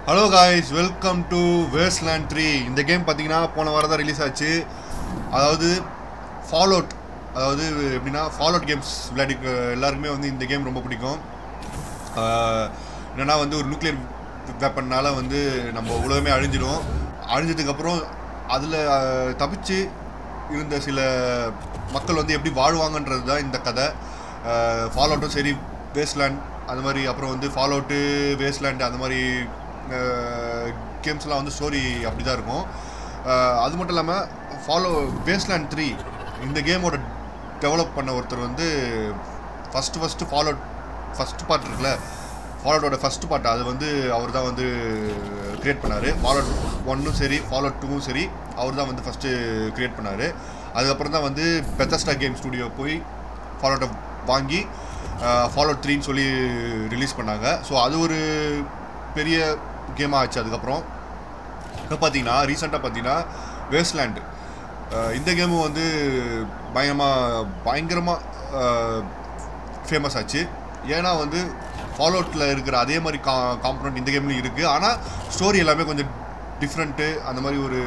Hello guys welcome to Wasteland three இந்த game பார்த்தீங்கன்னா போன வாரம் தான் ரிலீஸ் ஆச்சு அதாவது ஃபால் அவுட் அதாவது எப்படின்னா ஃபால் அவுட் கேம்ஸ் விளையாடி எல்லாருக்குமே வந்து இந்த கேம் ரொம்ப பிடிக்கும் ஆஹ் என்னன்னா வந்து ஒரு நியூக்ளியர் வெப்பன்னால வந்து நம்ம உலகமே அழிஞ்சிடும் அழிஞ்சதுக்கப்புறம் அதில் தப்பிச்சு இருந்த சில மக்கள் வந்து எப்படி வாழ்வாங்கன்றது தான் இந்த கதை ஃபால் அவுட்டும் சரி வேஸ்ட்லேண்ட் அது மாதிரி அப்புறம் வந்து ஃபால் அவுட்டு வேஸ்ட்லேண்ட் அந்த மாதிரி கேம்ஸ்லாம் வந்து ஸ்டோரி அப்படி தான் இருக்கும் ஆஹ் அது மட்டும் இல்லாமல் ஃபாலோ வேஸ்ட்லேண்ட் த்ரீ இந்த கேமோட டெவலப் பண்ண ஒருத்தர் வந்து first first Fallout first part இருக்குல்ல ஃபாலோட்டோட ஃபஸ்ட் பார்ட் அது வந்து அவர் தான் வந்து க்ரியேட் பண்ணார் ஃபாலோட் ஒன்னும் சரி ஃபாலோட் டூவும் சரி அவர் தான் வந்து ஃபஸ்ட்டு க்ரியேட் பண்ணார் அதுக்கப்புறம் தான் வந்து பெத்தஸ்டா கேம் ஸ்டுடியோ போய் ஃபாலோட்டை வாங்கி ஃபாலோட் த்ரீன்னு சொல்லி ரிலீஸ் பண்ணாங்க ஸோ அது ஒரு பெரிய கேமாக ஆச்சு அதுக்கப்புறம் இப்போ பார்த்தீங்கன்னா ரீசெண்டாக பார்த்தீங்கன்னா வேஸ்ட்லேண்டு இந்த கேமும் வந்து பயங்கரமாக பயங்கரமாக ஃபேமஸ் ஆச்சு ஏன்னா வந்து ஃபாலோட்டில் இருக்கிற அதே மாதிரி கா காம்பனண்ட் இந்த கேம்லையும் இருக்குது ஆனால் ஸ்டோரி எல்லாமே கொஞ்சம் டிஃப்ரெண்ட்டு அந்த மாதிரி ஒரு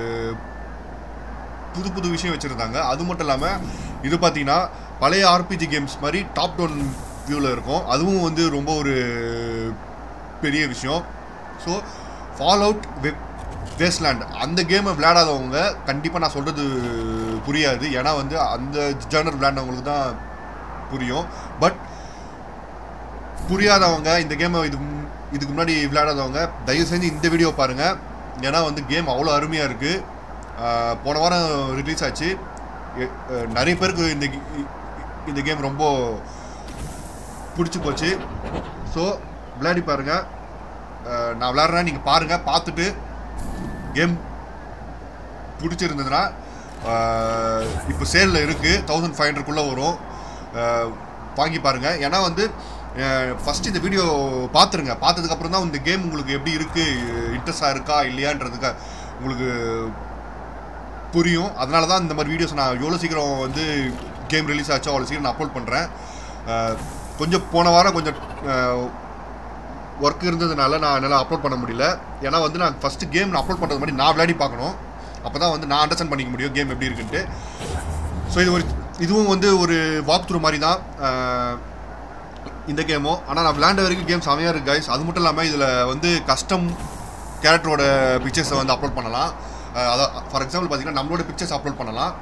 புது புது விஷயம் வச்சுருந்தாங்க அது மட்டும் இல்லாமல் இது பார்த்தீங்கன்னா பழைய ஆர்பிஜி கேம்ஸ் மாதிரி டாப் டவுன் வியூவில் இருக்கும் அதுவும் வந்து ரொம்ப ஒரு பெரிய விஷயம் ஸோ ஃபால் அவுட் வெப் வேஸ்ட்லேண்ட் அந்த கேமை விளையாடாதவங்க கண்டிப்பாக நான் சொல்கிறது புரியாது ஏன்னா வந்து அந்த ஜேர்னர் விளையாண்டவங்களுக்கு தான் புரியும் பட் புரியாதவங்க இந்த கேமை இது இதுக்கு முன்னாடி விளையாடாதவங்க தயவு செஞ்சு இந்த வீடியோ பாருங்கள் ஏன்னா வந்து கேம் அவ்வளோ அருமையாக இருக்குது போன வாரம் ரிலீஸ் ஆச்சு எ- அஹ் நிறைய பேருக்கு இந்த கி- இந்த கேம் ரொம்ப பிடிச்சி போச்சு ஸோ விளையாடி பாருங்கள் நான் விளையாடுறேன் நீங்கள் பாருங்கள் பார்த்துட்டு கேம் பிடிச்சிருந்ததுன்னா இப்போ சேலில் இருக்குது தௌசண்ட் ஃபைவ் ஹண்ட்ரட்குள்ளே வரும் அஹ், வாங்கி பாருங்கள் ஏன்னா வந்து ஃபஸ்ட்டு இந்த வீடியோ பார்த்துருங்க பார்த்ததுக்கப்புறம் தான் இந்த கேம் உங்களுக்கு எப்படி இருக்குது இன்ட்ரெஸ்டாக இருக்கா இல்லையான்றதுக்கு உங்களுக்கு புரியும் அதனால தான் இந்த மாதிரி வீடியோஸ் நான் எவ்வளோ சீக்கிரம் வந்து கேம் ரிலீஸ் ஆச்சோ அவ்வளோ சீக்கிரம் நான் அப்லோட் பண்ணுறேன் கொஞ்சம் போன வாரம் கொஞ்சம் ஒர்க் இருந்ததுனால நான் என்னால் அப்லோட் பண்ண முடியல ஏன்னா வந்து நான் ஃபஸ்ட்டு கேம் நான் அப்லோட் பண்ணுறது மாதிரி நான் விளையாடி பார்க்கணும் அப்போ தான் வந்து நான் அண்டர்ஸ்டாண்ட் பண்ணிக்க முடியும் கேம் எப்படி இருக்குன்ட்டு ஸோ இது ஒரு இதுவும் வந்து ஒரு வாக் த்ரூ மாதிரி தான் அஹ், இந்த கேமும் ஆனால் நான் விளையாண்ட வரைக்கும் கேம் செமையாக இருக்குது கைஸ் அது மட்டும் இல்லாமல் இதில் வந்து கஸ்டம் கேரக்டரோட பிக்சர்ஸை வந்து அப்லோட் பண்ணலாம் அஹ், அதான் ஃபார் எக்ஸாம்பிள் பார்த்தீங்கன்னா நம்மளோட பிக்சர்ஸ் அப்லோட் பண்ணலாம்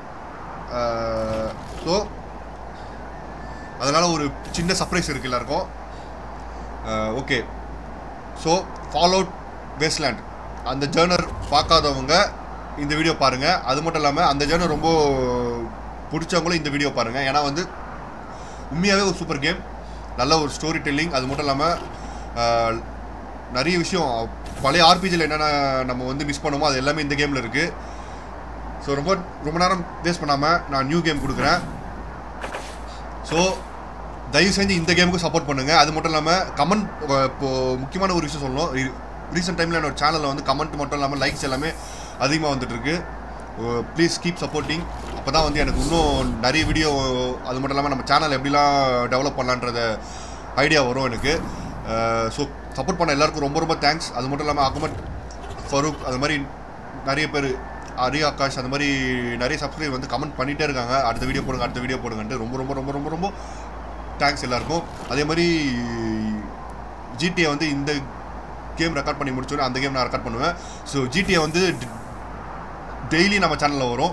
ஸோ அதனால் ஒரு சின்ன சர்ப்ரைஸ் இருக்குது எல்லாருக்கும் okay so Fallout Wasteland அந்த ஜேர்னர் பார்க்காதவங்க இந்த வீடியோ பாருங்கள் அது மட்டும் இல்லாமல் அந்த ஜேர்னர் ரொம்ப பிடிச்சவங்களும் இந்த வீடியோ பாருங்கள் ஏன்னா வந்து உண்மையாகவே ஒரு சூப்பர் கேம் நல்ல ஒரு ஸ்டோரி டெல்லிங் அது மட்டும் இல்லாமல் நிறைய விஷயம் பழைய ஆர்பிஜியில் என்னென்ன நம்ம வந்து மிஸ் பண்ணோமோ அது எல்லாமே இந்த கேமில் இருக்குது ஸோ ரொம்ப ரொம்ப நேரம் வேஸ்ட் பண்ணாமல் நான் நியூ கேம் கொடுக்குறேன் ஸோ தயவு செஞ்சு இந்த கேமுக்கு சப்போர்ட் பண்ணுங்கள் அது மட்டும் இல்லாமல் கமெண்ட் இப்போது முக்கியமான ஒரு விஷயம் சொல்லணும் ரீசெண்ட் டைமில் என்னோட சேனலில் வந்து கமெண்ட் மட்டும் இல்லாமல் லைக்ஸ் எல்லாமே அதிகமாக வந்துட்டுருக்கு ப்ளீஸ் கீப் சப்போர்ட்டிங் அப்போ தான் வந்து எனக்கு இன்னும் நிறைய வீடியோ அது மட்டும் இல்லாமல் நம்ம சேனல் எப்படிலாம் டெவலப் பண்ணலான்றத ஐடியா வரும் எனக்கு ஸோ சப்போர்ட் பண்ண எல்லாருக்கும் ரொம்ப ரொம்ப தேங்க்ஸ் அது மட்டும் இல்லாமல் அகமட் ஃபரூக் அது மாதிரி நிறைய பேர் அரி ஆகாஷ் அந்த மாதிரி நிறைய சப்ஸ்கிரைப் வந்து கமெண்ட் பண்ணிகிட்டே இருக்காங்க அடுத்த வீடியோ போடுங்க அடுத்த வீடியோ போடுங்கன்ட்டு ரொம்ப ரொம்ப ரொம்ப ரொம்ப ரொம்ப தேங்க்ஸ் எல்லாருக்கும் அதே மாதிரி ஜிடிஏ வந்து இந்த கேம் ரெக்கார்ட் பண்ணி முடிச்சோன்னே அந்த கேம் நான் ரெக்கார்ட் பண்ணுவேன் ஸோ ஜிடிஏ வந்து டெய்லி நம்ம சேனலில் வரும்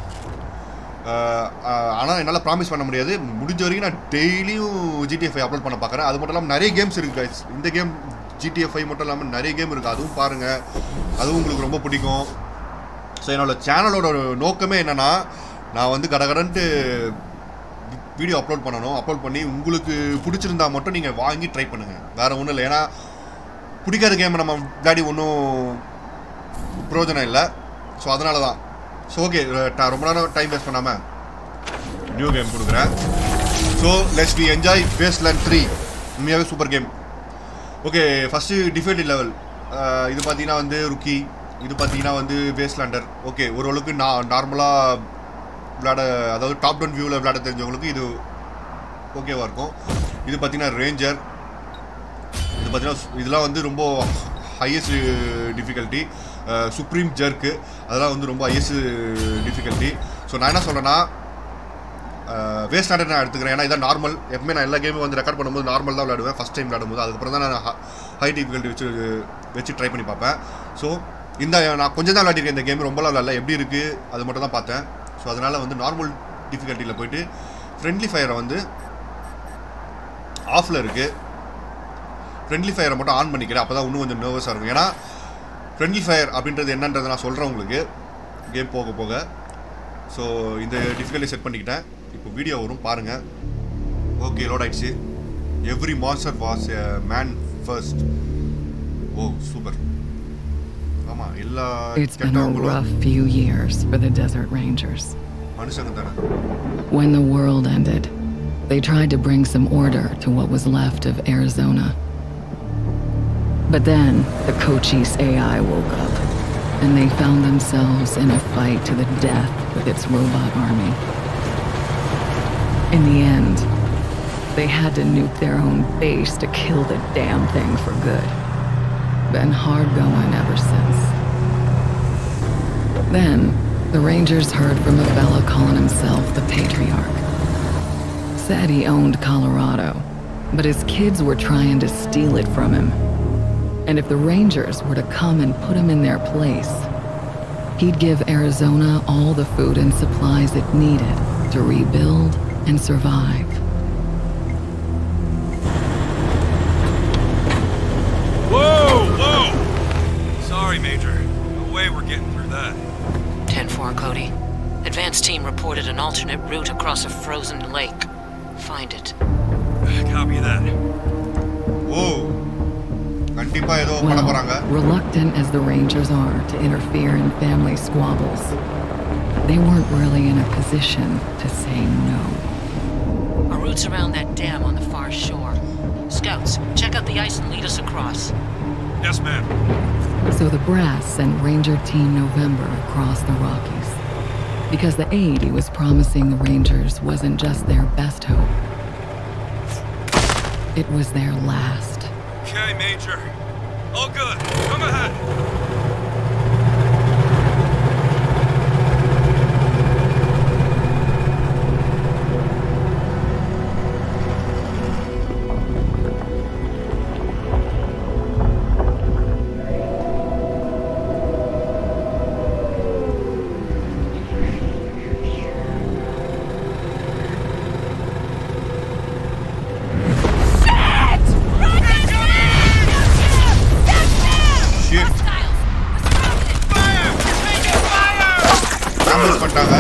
ஆனால் என்னால் ப்ராமிஸ் பண்ண முடியாது முடிஞ்ச வரைக்கும் நான் டெய்லியும் ஜிடிஎஃப் ஃபைவ் அப்லோட் பண்ண பார்க்குறேன் அது மட்டும் இல்லாமல் நிறைய கேம்ஸ் இருக்குது guys இந்த கேம் ஜிடிஎஃப் ஃபைவ் மட்டும் இல்லாமல் நிறைய கேம் இருக்குது அதுவும் பாருங்கள் அதுவும் உங்களுக்கு ரொம்ப பிடிக்கும் ஸோ என்னோட சேனலோட நோக்கமே என்னென்னா நான் வந்து கடகடன்ட்டு வீடியோ அப்லோட் பண்ணணும் அப்லோட் பண்ணி உங்களுக்கு பிடிச்சிருந்தா மட்டும் நீங்கள் வாங்கி ட்ரை பண்ணுங்கள் வேறு ஒன்றும் இல்லை ஏன்னா பிடிக்காத கேமை நம்ம விளையாடி ஒன்றும் பிரயோஜனம் இல்லை ஸோ அதனால தான் ஸோ ஓகே ரொம்ப நேரம் டைம் வேஸ்ட் பண்ணாமல் நியூ கேம் கொடுக்குறேன் so let's we enjoy Wasteland three உண்மையாகவே super game okay first difficulty level இது பார்த்தீங்கன்னா வந்து ருக்கி இது பார்த்தீங்கன்னா வந்து வேஸ்ட்லேண்டர் ஓகே ஓரளவுக்கு நான் நார்மலாக விளையாட அதாவது டாப் டவுன் வியூவில் விளையாட தெரிஞ்சவங்களுக்கு இது ஓகேவாக இருக்கும் இது பார்த்தீங்கன்னா ரேஞ்சர் இது பார்த்தீங்கன்னா இதெல்லாம் வந்து ரொம்ப ஹையஸ்ட் டிஃபிகல்ட்டி சுப்ரீம் ஜர்க்கு அதெல்லாம் வந்து ரொம்ப ஹையஸ்ட் டிஃபிகல்ட்டி ஸோ நான் என்ன சொல்கிறேன்னா வேஸ்ட் ஆர்டர் நான் எடுத்துக்கிறேன் ஏன்னா இதான் நார்மல் எப்பவுமே நான் எல்லா கேமும் வந்து ரெக்கார்ட் பண்ணும்போது நார்மல் தான் விளையாடுவேன் ஃபஸ்ட் டைம் விளையாடும்போது அதுக்கப்புறம் தான் நான் ஹை டிஃபிகல்ட்டி வச்சு வச்சு ட்ரை பண்ணி பார்ப்பேன் ஸோ இந்த நான் கொஞ்சம் தான் விளையாடிருக்கேன் இந்த கேம் ரொம்பலாம் விளையாடல எப்படி இருக்குது அது மட்டும் தான் பார்த்தேன் ஸோ அதனால் வந்து நார்மல் டிஃபிகல்ட்டியில் போயிட்டு ஃப்ரெண்ட்லி ஃபயரை வந்து ஆஃபில் இருக்குது ஃப்ரெண்ட்லி ஃபயரை மட்டும் ஆன் பண்ணிக்கிறேன் அப்போ தான் இன்னும் கொஞ்சம் நர்வஸாக இருக்கும் ஏன்னா ஃப்ரெண்ட்லி ஃபயர் அப்படின்றது என்னன்றதை நான் சொல்கிறேன் உங்களுக்கு கேம் போக போக ஸோ இந்த டிஃபிகல்ட்டி செட் பண்ணிக்கிட்டேன் இப்போ வீடியோ வரும் பாருங்கள் ஓகே லோட் ஆயிடுச்சு every master was a man first oh super ஆமாம் எல்லா It's been a கெட்டவங்களும் rough few years for the Desert Rangers. மனுஷங்க தானே When the world ended, they tried to bring some order to what was left of Arizona. But then the Cochise AI woke up, and they found themselves in a fight to the death with its robot army. In the end, they had to nuke their own base to kill the damn thing for good. Been hard going ever since. Then, the Rangers heard from a fellow calling himself the Patriarch. Said he owned Colorado, but his kids were trying to steal it from him. And if the Rangers were to come and put him in their place, he'd give Arizona all the food and supplies it needed to rebuild and survive. Whoa, whoa! Sorry, Major. No way we're getting through that. 10-4, Cody. Advance team reported an alternate route across a frozen lake. Find it. Copy that. ஓ கண்டிப்பாக ஏதோ பண்ண போகிறாங்க Well, reluctant as the Rangers are to interfere in family squabbles, they weren't really in a position to say no. Our route's around that dam on the far shore. Scouts, check out the ice and lead us across. Yes, ma'am. So the brass sent Ranger Team November across the Rockies. Because the aid he was promising the Rangers wasn't just their best hope, it was their last. Okay, Major. All good. Come ahead. Shit ambulance பண்ணிட்டாங்க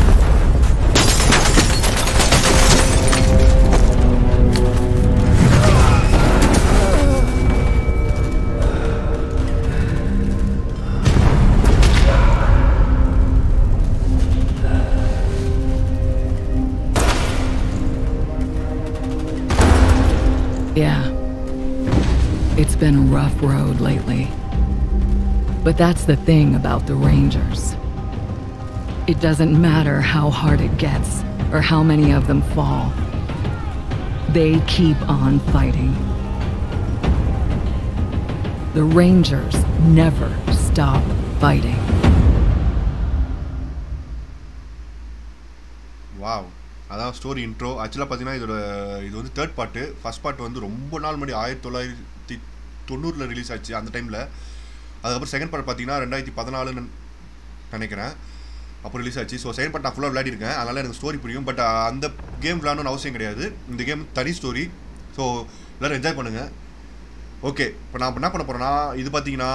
Yeah. It's been a rough road lately. But that's the thing about the Rangers. It doesn't matter how hard it gets or how many of them fall. They keep on fighting. The Rangers never stop fighting. Wow அதான் story intro ஆக்சுவலாக பார்த்தீங்கன்னா இதோட இது வந்து third part first part வந்து ரொம்ப நாள் முன்னாடி ஆயிரத்தி தொள்ளாயிரத்தி தொண்ணூறில் ரிலீஸ் ஆச்சு அந்த டைமில் அதுக்கப்புறம் செகண்ட் பார்ட் பார்த்தீங்கன்னா ரெண்டாயிரத்தி பதினாலுன்னு நினைக்கிறேன் அப்போ ரிலீஸ் ஆச்சு ஸோ செகண்ட் பார்ட் நான் ஃபுல்லாக விளையாடிருக்கேன் அதனால் எனக்கு ஸ்டோரி புரியும் பட் அந்த கேம் விளையாடணும்னு அவசியம் கிடையாது இந்த கேம் தனி ஸ்டோரி ஸோ எல்லோரும் என்ஜாய் பண்ணுங்கள் ஓகே இப்போ நான் என்ன பண்ண போகிறேன்னா இது பார்த்தீங்கன்னா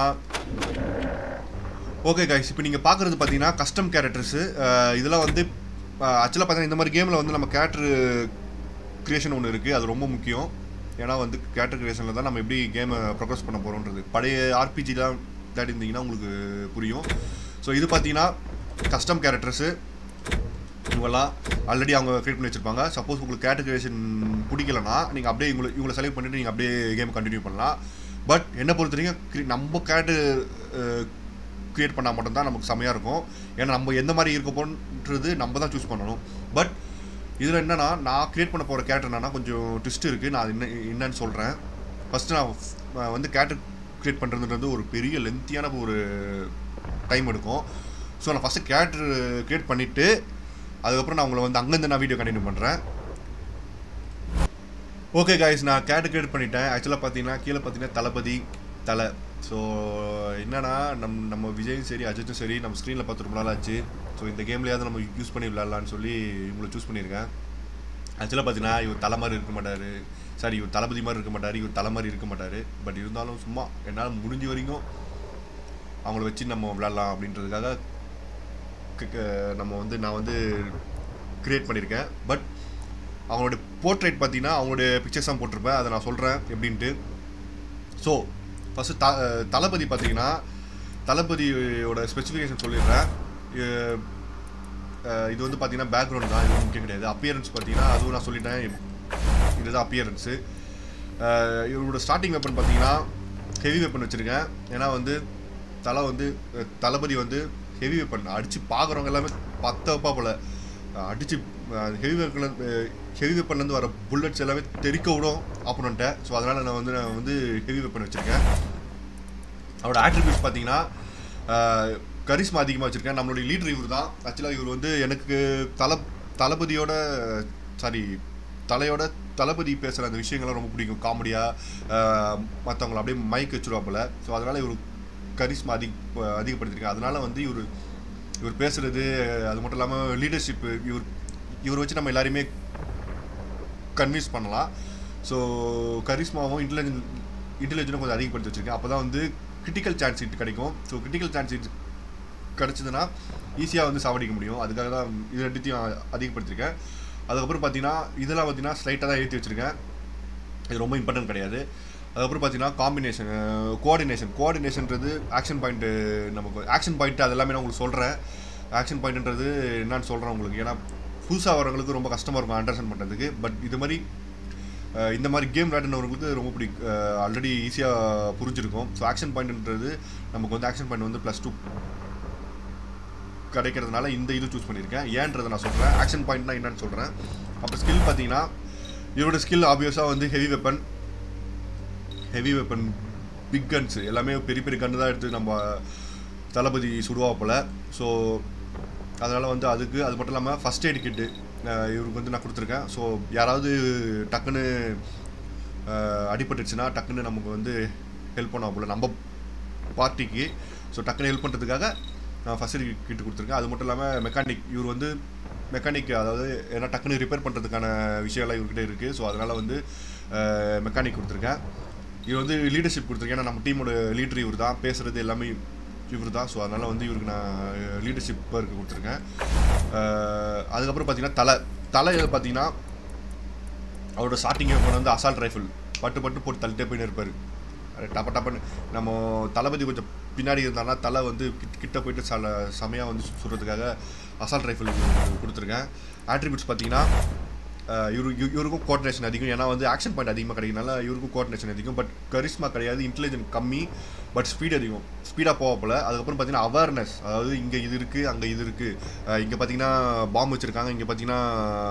ஓகே கைஸ் இப்போ நீங்கள் பார்க்குறது பார்த்தீங்கன்னா கஸ்டம் கேரக்டர்ஸு இதெல்லாம் வந்து ஆக்சுவலாக பார்த்தீங்கன்னா இந்த மாதிரி கேமில் வந்து நம்ம கேரக்டர் க்ரியேஷன் ஒன்று இருக்குது அது ரொம்ப முக்கியம் ஏன்னா வந்து கேரக்டர் க்ரியேஷனில் தான் நம்ம எப்படி கேமை ப்ரோக்ரஸ் பண்ண போகிறோன்றது பழைய ஆர்பிஜிலாம் விளையாடி இருந்தீங்கன்னா உங்களுக்கு புரியும் ஸோ இது பார்த்தீங்கன்னா கஸ்டம் கேரக்டர்ஸு இவங்கெல்லாம் ஆல்ரெடி அவங்க க்ரியேட் பண்ணி வச்சிருப்பாங்க சப்போஸ் உங்களுக்கு கேரக்டர் க்ரியேஷன் பிடிக்கலனா நீங்கள் அப்படியே இவங்களை இவங்களை செலக்ட் பண்ணிவிட்டு நீங்கள் அப்படியே கேம் கண்டினியூ பண்ணலாம் பட் என்னை பொறுத்த வரைக்கும் cre- நம்ம கேரக்டர் க்ரியேட் பண்ணால் மட்டும்தான் நமக்கு செமையாக இருக்கும் ஏன்னா நம்ம எந்த மாதிரி இருக்க போன்றது நம்ம தான் சூஸ் பண்ணணும் பட் இதில் என்னன்னா நான் க்ரியேட் பண்ண போகிற கேரக்டர் என்னன்னா கொஞ்சம் ட்விஸ்ட் இருக்குது நான் அது என்ன என்னன்னு சொல்கிறேன் ஃபஸ்ட்டு நான் அஹ், வந்து கேரக்டர் க்ரியேட் பண்ணுறதுன்றது ஒரு பெரிய லென்த்தியான ஒரு டைம் எடுக்கும் ஸோ நான் ஃபஸ்ட்டு கேரக்டர் க்ரியேட் பண்ணிவிட்டு அதுக்கப்புறம் நான் உங்களை வந்து அங்கேருந்து நான் வீடியோ கண்டினியூ பண்ணுறேன் ஓகே காய்ஸ் நான் கேரக்டர் க்ரியேட் பண்ணிட்டேன் ஆக்சுவலாக பார்த்தீங்கன்னா கீழே பார்த்தீங்கன்னா தளபதி தலை ஸோ என்னன்னா நம் நம்ம விஜயும் சரி அஜித்தும் சரி நம்ம ஸ்க்ரீனில் பார்த்து ரொம்ப நாள் ஆச்சு ஸோ இந்த கேம்லேயாவது நம்ம யூஸ் பண்ணி விளாட்லான்னு சொல்லி இவங்களை சூஸ் பண்ணியிருக்கேன் ஆக்சுவலாக பார்த்தீங்கன்னா இவர் தலை மாதிரி இருக்க மாட்டார் சாரி இவர் தளபதி மாதிரி இருக்க மாட்டார் இவர் தலை மாதிரி இருக்க மாட்டார் பட் இருந்தாலும் சும்மா என்னால் முடிஞ்ச வரைக்கும் அவங்கள வச்சு நம்ம விளாட்லாம் அப்படின்றதுக்காக க- க- நம்ம வந்து நான் வந்து க்ரியேட் பண்ணியிருக்கேன் பட் அவங்களுடைய போர்ட்ரேட் பார்த்தீங்கன்னா அவங்களுடைய பிக்சர்ஸ் தான் போட்டிருப்பேன் அதை நான் சொல்கிறேன் எப்படின்ட்டு ஸோ ஃபஸ்ட்டு த தளபதி பார்த்தீங்கன்னா தளபதியோட ஸ்பெசிஃபிகேஷன் சொல்லிடுறேன் இ- அஹ் இது வந்து பார்த்தீங்கன்னா பேக்ரவுண்ட் தான் இது முக்கியம் கிடையாது அப்பியரன்ஸ் பார்த்தீங்கன்னா அதுவும் நான் சொல்லிட்டேன் இதுதான் அப்பியரன்ஸு இவரோட ஸ்டார்டிங் வெப்பன் பார்த்தீங்கன்னா ஹெவி வெப்பன் வச்சுருக்கேன் ஏன்னா வந்து தலை வந்து அஹ் தளபதி வந்து ஹெவி வெப்பன் அடித்து பார்க்குறவங்க எல்லாமே பத்த வைப்பா போல் அடித்து ஹெவி வெப்பன் ஹெவி வெப்பன்லேருந்து வர புல்லட்ஸ் எல்லாமே தெறிக்க விடும் ஆப்போனண்ட்டை ஸோ அதனால் நான் வந்து நான் வந்து ஹெவி வெப்பன் வச்சுருக்கேன் அவரோட ஆட்ரிபியூட்ஸ் பார்த்தீங்கன்னா கரிஸ்மா அதிகமாக வச்சுருக்கேன் நம்மளுடைய லீடர் இவர் தான் ஆக்சுவலாக இவர் வந்து எனக்கு தல தளபதியோட சாரி தலையோட தளபதி பேசுகிற அந்த விஷயங்கள்லாம் ரொம்ப பிடிக்கும் காமெடியாக மற்றவங்களை அப்படியே மைக் வச்சுருவாப்புல ஸோ அதனால் இவர் கரிஸ்மா அதிக அதிகப்படுத்திருக்கேன் அதனால் வந்து இவர் இவர் பேசுகிறது அது மட்டும் இல்லாமல் லீடர்ஷிப்பு இவர் இவர் வச்சு நம்ம எல்லாரையுமே கன்வின்ஸ் பண்ணலாம் ஸோ கரிஸ்மாவும் இன்டெலிஜென்ட் இன்டெலிஜென்ட்டும் கொஞ்சம் அதிகப்படுத்தி வச்சுருக்கேன் அப்போ தான் வந்து கிரிட்டிக்கல் சான்ஸ் சீட் கிடைக்கும் ஸோ கிரிட்டிக்கல் சான்ஸ் சீட் கிடச்சிதுன்னா ஈஸியாக வந்து சாவடிக்க முடியும் அதுக்காக தான் இது ரெண்டுத்தையும் அதிகப்படுத்திருக்கேன் அதுக்கப்புறம் பார்த்தீங்கன்னா இதெல்லாம் பார்த்தீங்கன்னா ஸ்லைட்டாக தான் ஏற்றி வச்சுருக்கேன் இது ரொம்ப இம்பார்ட்டன்ட் கிடையாது அதுக்கப்புறம் பார்த்தீங்கன்னா காம்பினேஷன் கோஆர்டினேஷன் கோஆர்டினேஷன்றது ஆக்ஷன் பாயிண்ட்டு நமக்கு ஆக்ஷன் பாயிண்ட் அது எல்லாமே நான் உங்களுக்கு சொல்கிறேன் ஆக்ஷன் பாயிண்ட்ன்றது என்னன்னு சொல்கிறேன் உங்களுக்கு ஏன்னா புதுசாக வரவங்களுக்கு ரொம்ப கஷ்டமாக இருக்கும் அண்டர்ஸ்டாண்ட் பண்ணுறதுக்கு பட் இது மாதிரி அஹ், இந்த மாதிரி கேம் விளையாடுனவங்களுக்கு ரொம்ப பிடிக்கும் ஆல்ரெடி ஈஸியாக புரிஞ்சிருக்கும் ஸோ ஆக்ஷன் பாயிண்ட்ன்றது நமக்கு வந்து ஆக்ஷன் பாயிண்ட் வந்து ப்ளஸ் டூ கிடைக்கிறதுனால இந்த இது சூஸ் பண்ணியிருக்கேன் ஏன்றதை நான் சொல்கிறேன் ஆக்ஷன் பாயிண்ட்னா என்னன்னு சொல்கிறேன் அப்புறம் ஸ்கில் பார்த்தீங்கன்னா இவரோட ஸ்கில் ஆப்வியஸாக வந்து heavy weapon heavy weapon big guns எல்லாமே பெரிய பெரிய கன்று தான் எடுத்து நம்ம தளபதி சுடுவா போல் ஸோ அதனால் வந்து அதுக்கு அது மட்டும் இல்லாமல் ஃபஸ்ட் எய்ட் கிட்டு இவருக்கு வந்து நான் கொடுத்துருக்கேன் ஸோ யாராவது டக்குன்னு அஹ், அடிபட்டுச்சுன்னா டக்குன்னு நமக்கு வந்து ஹெல்ப் பண்ணா போல் நம்ம பார்ட்டிக்கு ஸோ டக்குன்னு ஹெல்ப் பண்ணுறதுக்காக நான் ஃபஸ்ட் எய்ட் கிட்டு கொடுத்துருக்கேன் அது மட்டும் இல்லாமல் மெக்கானிக் இவர் வந்து மெக்கானிக் அதாவது ஏன்னா டக்குன்னு ரிப்பேர் பண்ணுறதுக்கான விஷயம்லாம் இவர்கிட்ட இருக்குது ஸோ அதனால் வந்து மெக்கானிக் கொடுத்துருக்கேன் இவர் வந்து லீடர்ஷிப் கொடுத்துருக்கேன் ஏன்னா நம்ம டீமோட லீடர் இவர் தான் பேசுகிறது எல்லாமே இவர் தான் ஸோ அதனால் வந்து இவருக்கு நான் லீடர்ஷிப் இருக்க கொடுத்துருக்கேன் அஹ் அதுக்கப்புறம் பார்த்தீங்கன்னா தலை தலை பார்த்தீங்கன்னா அவரோட ஸ்டார்டிங் வெப்பன் வந்து அசால்ட் ரைஃபிள் பட்டு பட்டு போட்டு தள்ளிட்டே போயின்னு இருப்பார் டப்ப டப்பன்னு நம்ம தளபதி கொஞ்சம் பின்னாடி இருந்தானா தலை வந்து கிட்ட- கிட்ட போயிட்டு சல செமையாக வந்து சு- சுடுறதுக்காக அசால்ட் ரைஃபிள் கொடுத்துருக்கேன் ஆட்ரிபியூட்ஸ் பார்த்தீங்கன்னா அஹ், இவரு இவ- இவருக்கும் கோஆர்டினேஷன் அதிகம் ஏன்னா வந்து ஆக்ஷன் பாயிண்ட் அதிகமாக கிடைக்கிறனால இவருக்கும் கோஆர்டினேஷன் அதிகம் பட் கரிஸ்மா கிடையாது இன்டெலிஜென்ட் கம்மி பட் ஸ்பீட் அதிகம் ஸ்பீடாக போக போல அதுக்கப்புறம் பார்த்தீங்கன்னா அவேர்னஸ் அதாவது இங்கே இது இருக்குது அங்கே இது இருக்குது இங்கே பார்த்தீங்கன்னா பாம்பு வச்சுருக்காங்க இங்கே பார்த்தீங்கன்னா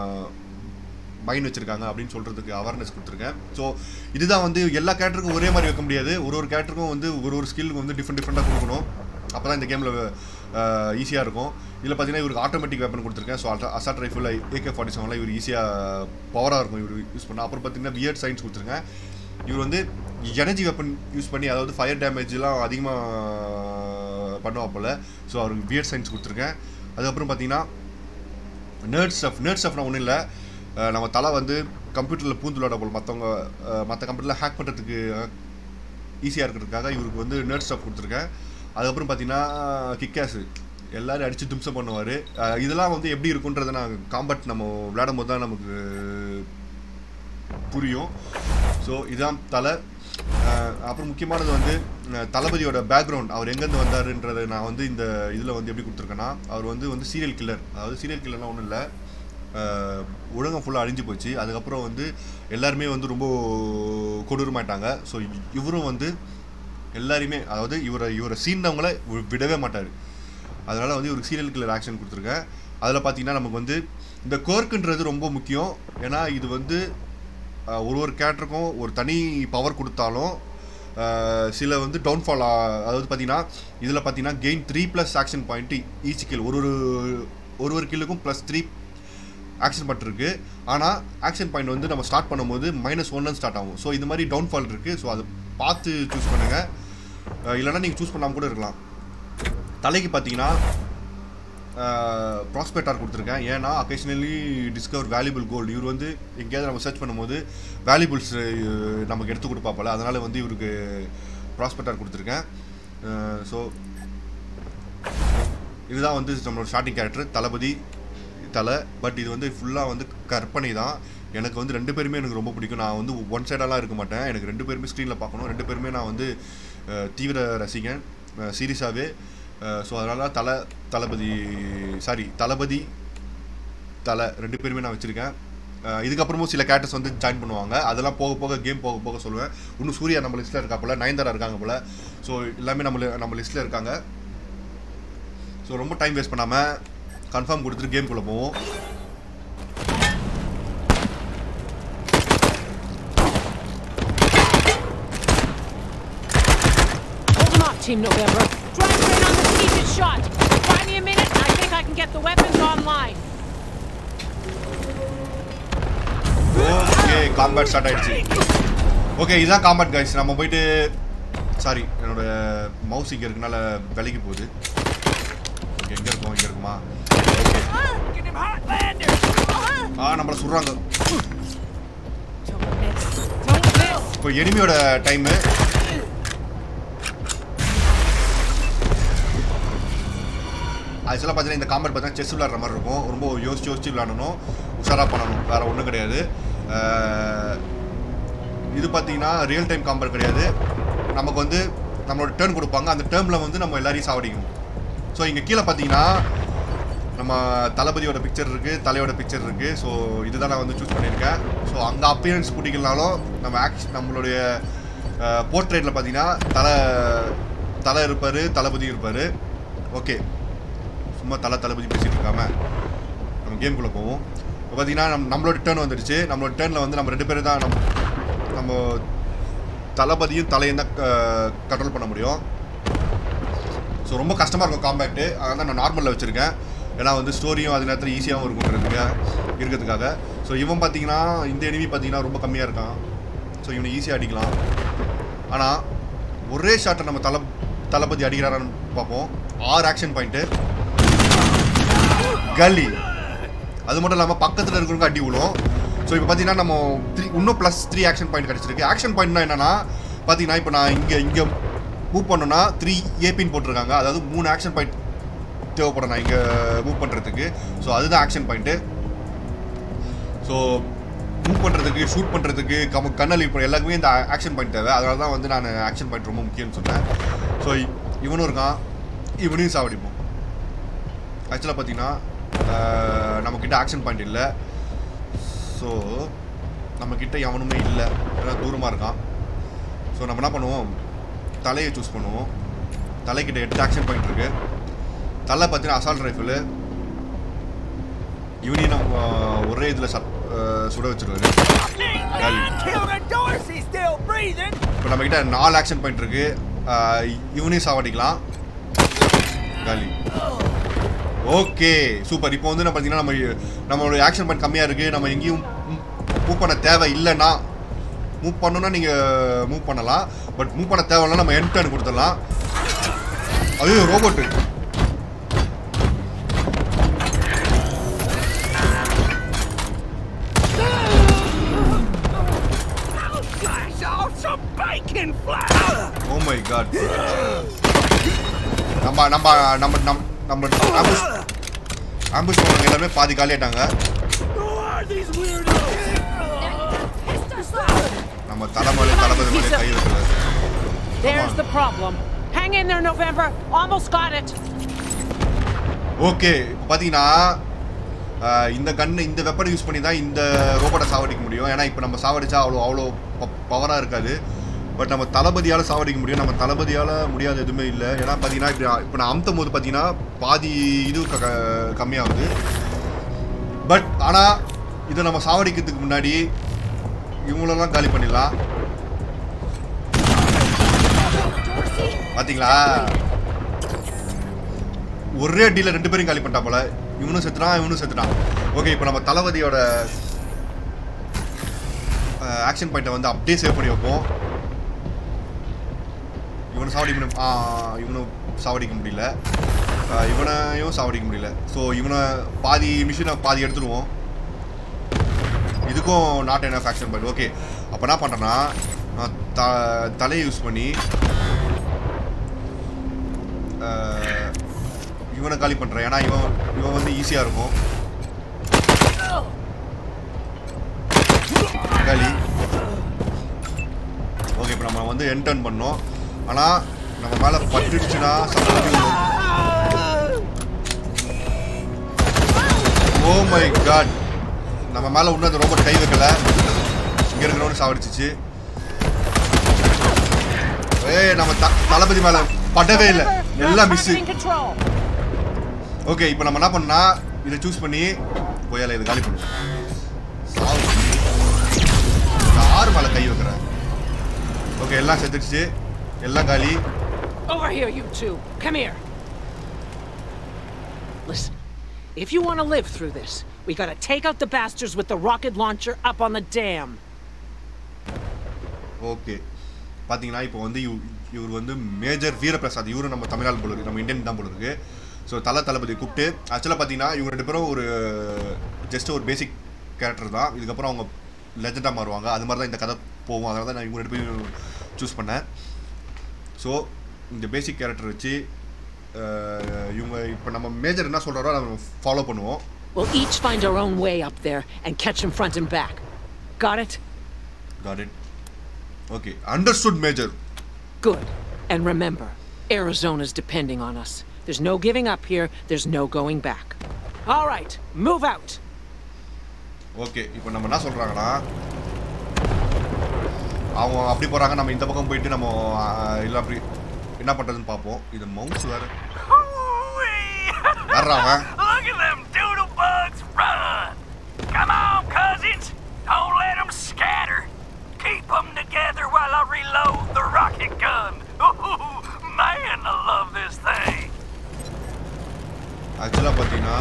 மைண்ட் வச்சிருக்காங்க அப்படின்னு சொல்கிறதுக்கு அவேர்னஸ் கொடுத்துருக்கேன் ஸோ இதுதான் வந்து எல்லா கேரக்டருக்கும் ஒரே மாதிரி வைக்க முடியாது ஒரு ஒரு கேரக்டருக்கும் வந்து ஒரு ஒரு ஸ்கில் வந்து டிஃப்ரெண்ட் டிஃப்ரெண்ட்டாக கொடுக்கணும் அப்போ தான் இந்த கேமில் ஈஸியாக இருக்கும் இதில் பார்த்தீங்கன்னா இவருக்கு ஆட்டோமேட்டிக் வெப்பன் கொடுத்துருக்கேன் so assault rifle AK forty செவனில் இவர் ஈஸியாக பவராக இருக்கும் இவர் யூஸ் பண்ண அப்புறம் பார்த்தீங்கன்னா வியர்ட் சயின்ஸ் கொடுத்துருக்கேன் இவர் வந்து எனர்ஜி வெப்பன் யூஸ் பண்ணி அதாவது ஃபயர் டேமேஜ்லாம் அதிகமாக பண்ணுவா போல் ஸோ அவருக்கு வியர்ட் சயின்ஸ் கொடுத்துருக்கேன் அதுக்கப்புறம் பார்த்தீங்கன்னா நேர்ட் ஸ்டஃப் நேர்ட் ஸ்டஃப்னா ஒன்றும் இல்லை நம்ம தலை வந்து கம்ப்யூட்டரில் பூந்து விளையாட போல் மற்றவங்க மற்ற கம்ப்யூட்டரில் ஹேக் பண்ணுறதுக்கு ஈஸியாக இருக்கிறதுக்காக இவருக்கு வந்து நேர்ட் ஸ்டஃப் கொடுத்துருக்கேன் அதுக்கப்புறம் பார்த்தீங்கன்னா கிக்காஸு எல்லாரும் அடித்து தும்சம் பண்ணுவார் இதெல்லாம் வந்து எப்படி இருக்குன்றதை நான் காம்பட் நம்ம விளையாடும் போது தான் நமக்கு புரியும் ஸோ இதான் தலை அஹ் அப்புறம் முக்கியமானது வந்து அஹ் தளபதியோட பேக்ரவுண்ட் அவர் எங்கேருந்து வந்தாருன்றதை நான் வந்து இந்த இதில் வந்து எப்படி கொடுத்துருக்கேன்னா அவர் வந்து வந்து சீரியல் கில்லர் அதாவது சீரியல் கில்லர்லாம் ஒன்றும் இல்லை உலகம் ஃபுல்லாக அழிஞ்சு போச்சு அதுக்கப்புறம் வந்து எல்லாருமே வந்து ரொம்ப கொடூரமாயிட்டாங்க ஸோ இவரும் வந்து எல்லாரையுமே அதாவது இவரை இவரை சீண்டவங்கள வி- விடவே மாட்டார் அதனால் வந்து இவருக்கு சீரியல் கில்லர் ஆக்ஷன் கொடுத்துருக்கேன் அதில் பார்த்தீங்கன்னா நமக்கு வந்து இந்த கோர்க்குன்றது ரொம்ப முக்கியம் ஏன்னா இது வந்து அஹ், ஒரு ஒரு கேரக்டருக்கும் ஒரு தனி பவர் கொடுத்தாலும் அஹ், சில வந்து டவுன்ஃபால் அதாவது பார்த்தீங்கன்னா இதில் பார்த்தீங்கன்னா gain three plus action point each kill ஒரு ஒரு ஒரு ஒரு கில்லுக்கும் ப்ளஸ் த்ரீ ஆக்ஷன் பாயிண்ட் இருக்குது ஆனால் ஆக்ஷன் பாயிண்ட் வந்து நம்ம ஸ்டார்ட் பண்ணும்போது மைனஸ் ஒன்னு ஸ்டார்ட் ஆகும் ஸோ இது மாதிரி டவுன்ஃபால் இருக்குது ஸோ அதை பார்த்து சூஸ் பண்ணுங்கள் இல்லைன்னா நீங்கள் சூஸ் பண்ணாமல் கூட இருக்கலாம் தலைக்கு பார்த்தீங்கன்னா ப்ராஸ்பெக்டார் கொடுத்துருக்கேன் ஏன்னா அக்கேஷனலி டிஸ்கவர் வேல்யூபிள் கோல்டு இவர் வந்து எங்கேயாவது நம்ம சர்ச் பண்ணும்போது வேல்யூபிள்ஸ் நமக்கு எடுத்து கொடுப்பாப்பல அதனால் வந்து இவருக்கு ப்ராஸ்பெக்டார் கொடுத்துருக்கேன் ஸோ இதுதான் வந்து நம்மளோட ஸ்டார்டிங் கேரக்டர் தளபதி தலை பட் இது வந்து ஃபுல்லாக வந்து கற்பனை தான் எனக்கு வந்து ரெண்டு பேருமே எனக்கு ரொம்ப பிடிக்கும் நான் வந்து ஒன் சைடாலாம் இருக்க மாட்டேன் எனக்கு ரெண்டு பேருமே ஸ்க்ரீனில் பார்க்கணும் ரெண்டு பேருமே நான் வந்து அஹ், தீவிர ரசிகன் சீரியஸாகவே ஸோ அதனால தலை தளபதி சாரி தளபதி தலை ரெண்டு பேருமே நான் வச்சுருக்கேன் இதுக்கப்புறமும் சில கேரக்டர்ஸ் வந்து ஜாயின் பண்ணுவாங்க அதெல்லாம் போக போக கேம் போக போக சொல்லுவேன் இன்னும் சூர்யா நம்ம லிஸ்ட்டில் இருக்கா போல நயன்தாரா இருக்காங்க போல ஸோ எல்லாமே நம்ம நம்ம லிஸ்ட்டில் இருக்காங்க ஸோ ரொம்ப டைம் வேஸ்ட் பண்ணாமல் கன்ஃபார்ம் கொடுத்துட்டு கேம்குள்ளே போவோம் Hold them up, Team November. Drive in on the strategic shot. Buy me a minute, and I think I can get the weapons online. Okay combat start ஆயிடுச்சு okay இதுதான் combat guys நம்ம போயிட்டு sorry என்னோட mouse இங்கே இருக்கனால விலைக்கு போகுது okay எங்கே இருக்கோம் இங்கே இருக்குமா ஓகே ஆ நம்மளை சுடுறாங்க Don't miss. Don't miss. இப்போ எனிமியோட டைமு ஆக்சுவலாக பார்த்தீங்கன்னா இந்த காம்பேட் பார்த்தீங்கன்னா செஸ் விளாட்ற மாதிரி இருக்கும் ரொம்ப யோசிச்சு யோசிச்சு விளாடணும் உஷாராக பண்ணணும் வேறு ஒன்றும் கிடையாது அஹ், இது பார்த்தீங்கன்னா ரியல் டைம் காம்பேட் கிடையாது நமக்கு வந்து நம்மளோட டேர்ன் கொடுப்பாங்க அந்த டேர்மில் வந்து நம்ம எல்லாரையும் சாவடிக்கணும் ஸோ இங்கே கீழே பார்த்தீங்கன்னா நம்ம தளபதியோட பிக்சர் இருக்குது தலையோட பிக்சர் இருக்குது ஸோ இதுதான் நான் வந்து சூஸ் பண்ணியிருக்கேன் ஸோ அங்கே அப்பியரன்ஸ் பிடிக்கலனாலும் நம்ம ஆக்ஷ் நம்மளுடைய போர்ட்ரேட்டில் பார்த்தீங்கன்னா தலை தலை இருப்பார் தளபதி இருப்பார் ஓகே சும்மா தலை தளபதி பேசிகிட்டு இருக்காம நம்ம கேம்குள்ளே போவோம் இப்போ பார்த்தீங்கன்னா நம் நம்மளோட டேர்ன் வந்துடுச்சு நம்மளோட டேர்னில் வந்து நம்ம ரெண்டு பேரும் தான் நம்ம நம்ம தளபதியும் தலையும் தான் கண்ட்ரோல் பண்ண முடியும் ஸோ ரொம்ப கஷ்டமாக இருக்கும் காம்பேக்ட்டு அதனால தான் நான் நார்மலில் வச்சுருக்கேன் ஏன்னா வந்து ஸ்டோரியும் அது நேரத்தில் ஈஸியாகவும் இருக்குன்றதுக்கு இருக்கிறதுக்காக ஸோ இவன் பார்த்தீங்கன்னா இந்த எனிமி பார்த்தீங்கன்னா ரொம்ப கம்மியாக இருக்கான் ஸோ இவனை ஈஸியாக அடிக்கலாம் ஆனால் ஒரே ஷாட்டை நம்ம தல தளபதி அடிக்கிறாரான்னு பார்ப்போம் ஆறு ஆக்ஷன் பாயிண்ட்டு கலி அது மட்டும் இல்லாமல் பக்கத்தில் இருக்கிறவங்க அடி விழும் ஸோ இப்போ பார்த்தீங்கன்னா நம்ம த்ரீ இன்னும் ப்ளஸ் த்ரீ ஆக்ஷன் பாயிண்ட் கிடச்சிருக்கு ஆக்ஷன் பாயிண்ட்னா என்னன்னா பார்த்தீங்கன்னா இப்போ நான் இங்கே இங்கே மூவ் பண்ணோன்னா த்ரீ ஏபின்னு போட்டிருக்காங்க அதாவது மூணு ஆக்ஷன் பாயிண்ட் தேவைப்படும் நான் இங்கே மூவ் பண்ணுறதுக்கு ஸோ அதுதான் ஆக்ஷன் பாயிண்ட்டு ஸோ மூவ் பண்ணுறதுக்கு ஷூட் பண்ணுறதுக்கு கம் கண்ணல் இப்போ எல்லாருக்குமே இந்த ஆக்ஷன் பாயிண்ட் தேவை அதனால தான் வந்து நான் ஆக்ஷன் பாயிண்ட் ரொம்ப முக்கியம்னு சொன்னேன் ஸோ இவனும் இருக்கான் இவனையும் சாவடிப்போம் ஆக்சுவலாக பார்த்தீங்கன்னா ஆஹ், நம்மக்கிட்ட ஆக்ஷன் பாயிண்ட் இல்லை ஸோ நம்மக்கிட்ட எவனுமே இல்லை ஏன்னா தூரமாக இருக்கான் ஸோ நம்ம என்ன பண்ணுவோம் தலையை சூஸ் பண்ணுவோம் தலைக்கிட்ட எட்டு ஆக்ஷன் பாயிண்ட் இருக்கு தலை பார்த்தீங்கன்னா அசால்ட் ரைஃபிள் இவனையும் நம்ம ஆஹ், ஒரே இதில் சுட வச்சிருவாரு காலி இப்போ நம்மக்கிட்ட நாலு ஆக்ஷன் பாயிண்ட் இருக்கு ஆஹ், இவனையும் சாவடிக்கலாம் காலி ஓகே சூப்பர் இப்போ வந்து நம்ம பார்த்தீங்கன்னா நம்ம நம்மளோட ஆக்ஷன் பாயிண்ட் கம்மியாக இருக்குது நம்ம எங்கேயும் மூவ் பண்ண தேவை இல்லைன்னா மூவ் பண்ணணும்னா நீங்கள் மூவ் பண்ணலாம் பட் மூவ் பண்ண தேவையில்லை நம்ம என் டர்ன் கொடுத்துடலாம் ஐயோ ரோபோட்டு ஓ மை காட் நம்ம நம்ம நம்ம நம்ம நம்ம ஆம்புஷ் ஆம்புஷ் பண்ணவங்க எல்லாமே பாதி காலியாட்டாங்க நம்ம தலைமலை தளபதி மேலே கை வைக்கல There's the problem. Hang in there, November. Almost got it. Okay இப்போ பார்த்தீங்கன்னா ஆஹ், இந்த கன்று இந்த வெப்பனை யூஸ் பண்ணி தான் இந்த ரோபோட்டை சாவடிக்க முடியும் ஏன்னா இப்போ நம்ம சாவடிச்சா அவ்வளோ அவ்வளோ பவராக இருக்காது பட் நம்ம தளபதியால் சாவடிக்க முடியும் நம்ம தளபதியால் முடியாத எதுவுமே இல்லை ஏன்னா பார்த்தீங்கன்னா இப்போ நான் இப்போ நான் அமுத்தும் போது பார்த்தீங்கன்னா பாதி இது க க- கம்மியாகுது பட் ஆனால் இதை நம்ம சாவடிக்கிறதுக்கு முன்னாடி இவங்களெல்லாம் காலி பண்ணிடலாம் பாத்தீங்களா ஒரே அடியில் ரெண்டு பேரும் காலி பண்ணிட்டா போல இவனும் செத்துட்டான் இவனும் செத்துட்டான் ஓகே இப்போ நம்ம தளபதியோட ஆக்ஷன் பாயிண்ட்டை வந்து அப்படியே சேவ் பண்ணி வைப்போம் இவனை சாவடிக்க முடியும் ஆ இவனும் சாவடிக்க முடியல ஆ, இவனையும் சாவடிக்க முடியல ஸோ இவனை பாதி மிஷினை பாதி எடுத்துருவோம் இதுக்கும் நாட் என்ன ஆக்ஷன் பாயிண்ட் ஓகே அப்போ என்ன பண்ணுறேன்னா நான் த தலையை யூஸ் பண்ணி ஆ, இவனை காலி பண்ணுறேன் ஏன்னா இவன் இவன் வந்து ஈஸியாக இருக்கும் காலி ஓகே இப்போ நம்ம வந்து என்டர்ன் பண்ணோம் ஆனால் நம்ம மேலே பட்டுடுச்சுன்னா சப்போஸ் ஓ மை காட் நம்ம மேலே இன்னும் அந்த ரோபோட் கை வைக்கல இங்கே இருக்கிறவனு சாவடிச்சிச்சு ஏய் நம்ம த தளபதி மேலே படவே இல்லை எல்லாம் மிஸ்ஸு in control. ஓகே இப்போ நம்ம என்ன பண்ணா இதை சூஸ் பண்ணி போயால இது காலி பண்ணு சாவு. யார் மேலே கை வைக்கிறேன் ஓகே எல்லாம் செத்துடுச்சு எல்லாம் காலி Over here, you two. Come here. Listen, if you want to live through this, we gotta take out the bastards with the rocket launcher up on the dam. Okay பார்த்தீங்கன்னா இப்போ வந்து இவ் இவர் வந்து மேஜர் வீரபிரசாத் இவரும் நம்ம தமிழ்நாடு போல இருக்கு நம்ம இந்தியன் தான் போல இருக்கு ஸோ தல தளபதி கூப்பிட்டு ஆக்சுவலாக பார்த்தீங்கன்னா இவங்க ரெண்டு பேரும் ஒரு ஜஸ்ட் ஒரு பேசிக் கேரக்டர் தான் இதுக்கப்புறம் அவங்க லெஜெண்டாக மாறுவாங்க அது மாதிரி தான் இந்த கதை போகும் அதனால தான் நான் இவங்க ரெண்டு பேரும் சூஸ் பண்ணேன் ஸோ இந்த பேசிக் கேரக்டர் வச்சு அஹ், இவங்க இப்போ நம்ம மேஜர் என்ன சொல்கிறாரோ அதை நம்ம ஃபாலோ பண்ணுவோம் We'll each find our own way up there and catch them front and back. Got it? Got it okay understood major Good. And remember, Arizona's depending on us. There's no giving up here, there's no going back. All right, move out. Okay இப்போ நம்ம என்ன சொல்கிறாங்கன்னா அவங்க அப்படி போகிறாங்க நம்ம இந்த பக்கம் போயிட்டு நம்ம அஹ், இல்லை அப்படி என்ன பண்ணுறதுன்னு பார்ப்போம் இது மவுஸ் வேறு யாரா அவன் Look at them doodle bugs run! Come on, cousins! Don't let them scatter! Keep them together while I reload the rocket gun! Ooh, man, I love this thing! ஆக்சுவலாக பார்த்தீங்கன்னா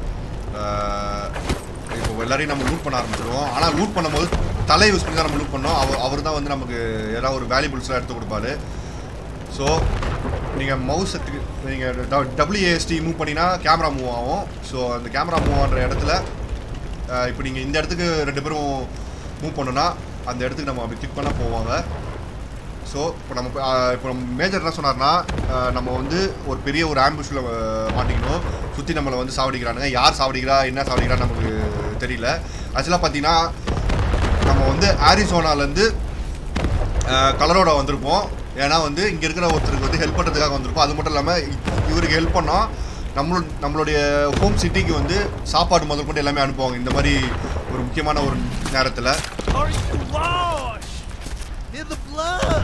இப்போ எல்லாரையும் நம்ம லூட் பண்ண ஆரம்பிச்சிருவோம் ஆனால் லூட் பண்ணும்போது தலை யூஸ் பண்ணி தான் நம்ம லூட் பண்ணோம் அவர் அவர் தான் வந்து நமக்கு ஏதாவது ஒரு வேல்யூபிள்ஸ்லாம் எடுத்து கொடுப்பாரு ஸோ நீங்கள் மவுஸ் நீங்கள் டபிள்யூஏஎஸ்டி மூவ் பண்ணினா கேமரா மூவ் ஆகும் ஸோ அந்த கேமரா மூவ் ஆகிற இடத்துல அஹ், இப்போ நீங்கள் இந்த இடத்துக்கு ரெண்டு பேரும் மூவ் பண்ணோன்னா அந்த இடத்துக்கு நம்ம அப்படி கிளிக் பண்ணால் போவாங்க ஸோ இப்போ நம்ம ப- ஆஹ் இப்போ நம்ம மேஜர் என்ன சொன்னார்னா ஆஹ் நம்ம வந்து ஒரு பெரிய ஒரு ஆம்புஷில் மாட்டிக்கணும் சுற்றி நம்மளை வந்து சாவடிக்கிறானுங்க யார் சாவடிக்கிறா என்ன சாவடிக்கிறா நமக்கு தெரியல ஆக்சுவலாக பார்த்தீங்கன்னா நம்ம வந்து ஆரிசோனாலேருந்து கலரோட வந்திருப்போம் ஏன்னா வந்து இங்கே இருக்கிற ஒருத்தருக்கு வந்து ஹெல்ப் பண்ணுறதுக்காக வந்திருப்போம் அது மட்டும் இல்லாமல் இவருக்கு ஹெல்ப் பண்ணோம் நம்மளோட நம்மளுடைய ஹோம் சிட்டிக்கு வந்து சாப்பாடு முதல் கொண்டு எல்லாமே அனுப்புவாங்க இந்த மாதிரி ஒரு முக்கியமான ஒரு நேரத்தில் Are you lost? In the blood!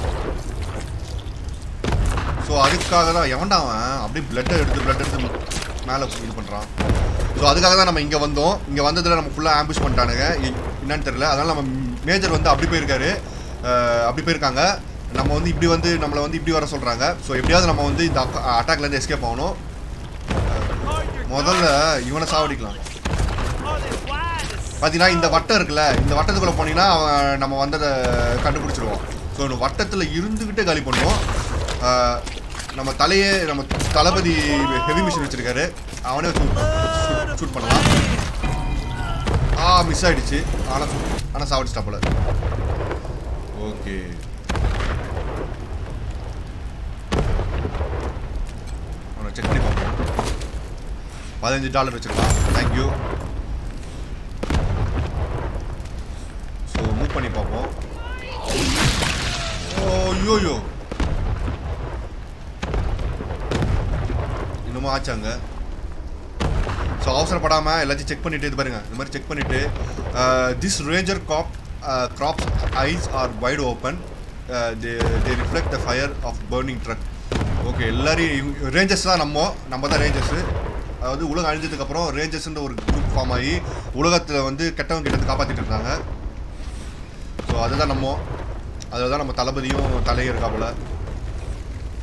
So அதுக்காக தான் எவன்டா அவன் அப்படியே பிளட்டை எடுத்து பிளட் எடுத்து மேலே இது பண்ணுறான் ஸோ அதுக்காக தான் நம்ம இங்கே வந்தோம் இங்கே வந்ததில் நம்ம ஃபுல்லாக ஆம்பிஷ் பண்ணிட்டானுங்க எ- என்னன்னு தெரியல அதனால் நம்ம மேஜர் வந்து அப்படி போயிருக்காரு அஹ், அப்படி போயிருக்காங்க நம்ம வந்து இப்படி வந்து நம்மளை வந்து இப்படி வர சொல்கிறாங்க ஸோ எப்படியாவது நம்ம வந்து இந்த அட்டாக்லேருந்து எஸ்கேப் ஆகணும் முதல்ல இவனை சாவடிக்கலாம் பார்த்தீங்கன்னா இந்த வட்டம் இருக்குல்ல இந்த வட்டத்துக்குள்ளே போனீங்கன்னா அவன் நம்ம வந்ததை கண்டுபிடிச்சிருவோம் ஸோ இந்த வட்டத்தில் இருந்துக்கிட்டே காலி பண்ணுவோம் ஆஹ், நம்ம தலையே நம்ம தளபதி ஹெவி மிஷின் வச்சிருக்காரு அவனே வச்சு ஷூட் பண்ணலாம் ஆ மிஸ் ஆயிடுச்சு ஆனால் ஆனால் சாவடிச்சிட்டாப்புல ஓகே அவனை செக் பண்ணி பார்ப்போம் பதினஞ்சு டாலர் வச்சிருக்கான் தேங்க்யூ ஸோ மூவ் பண்ணி பார்ப்போம் ஓ ஐயோயோ இன்னமும் ஆச்சாங்க ஸோ அவசரப்படாமல் எல்லாத்தையும் செக் பண்ணிட்டு இது பாருங்க இந்த மாதிரி செக் பண்ணிட்டு this ranger cop grabs eyes are wide open they they reflect the fire of burning truck okay எல்லாரையும் ரேஞ்சர்ஸ் தான் நம்ம நம்ம தான் ரேஞ்சர்ஸு அதாவது உலகம் அழிஞ்சதுக்கப்புறம் ரேஞ்சர்ஸ்ன்ற ஒரு குரூப் ஃபார்ம் ஆகி உலகத்தில் வந்து கெட்டவங்க கிட்ட இருந்து காப்பாற்றிட்டு இருந்தாங்க ஸோ அதுதான் நம்ம அதில் தான் நம்ம தளபதியும் தலையும் இருக்காப்புல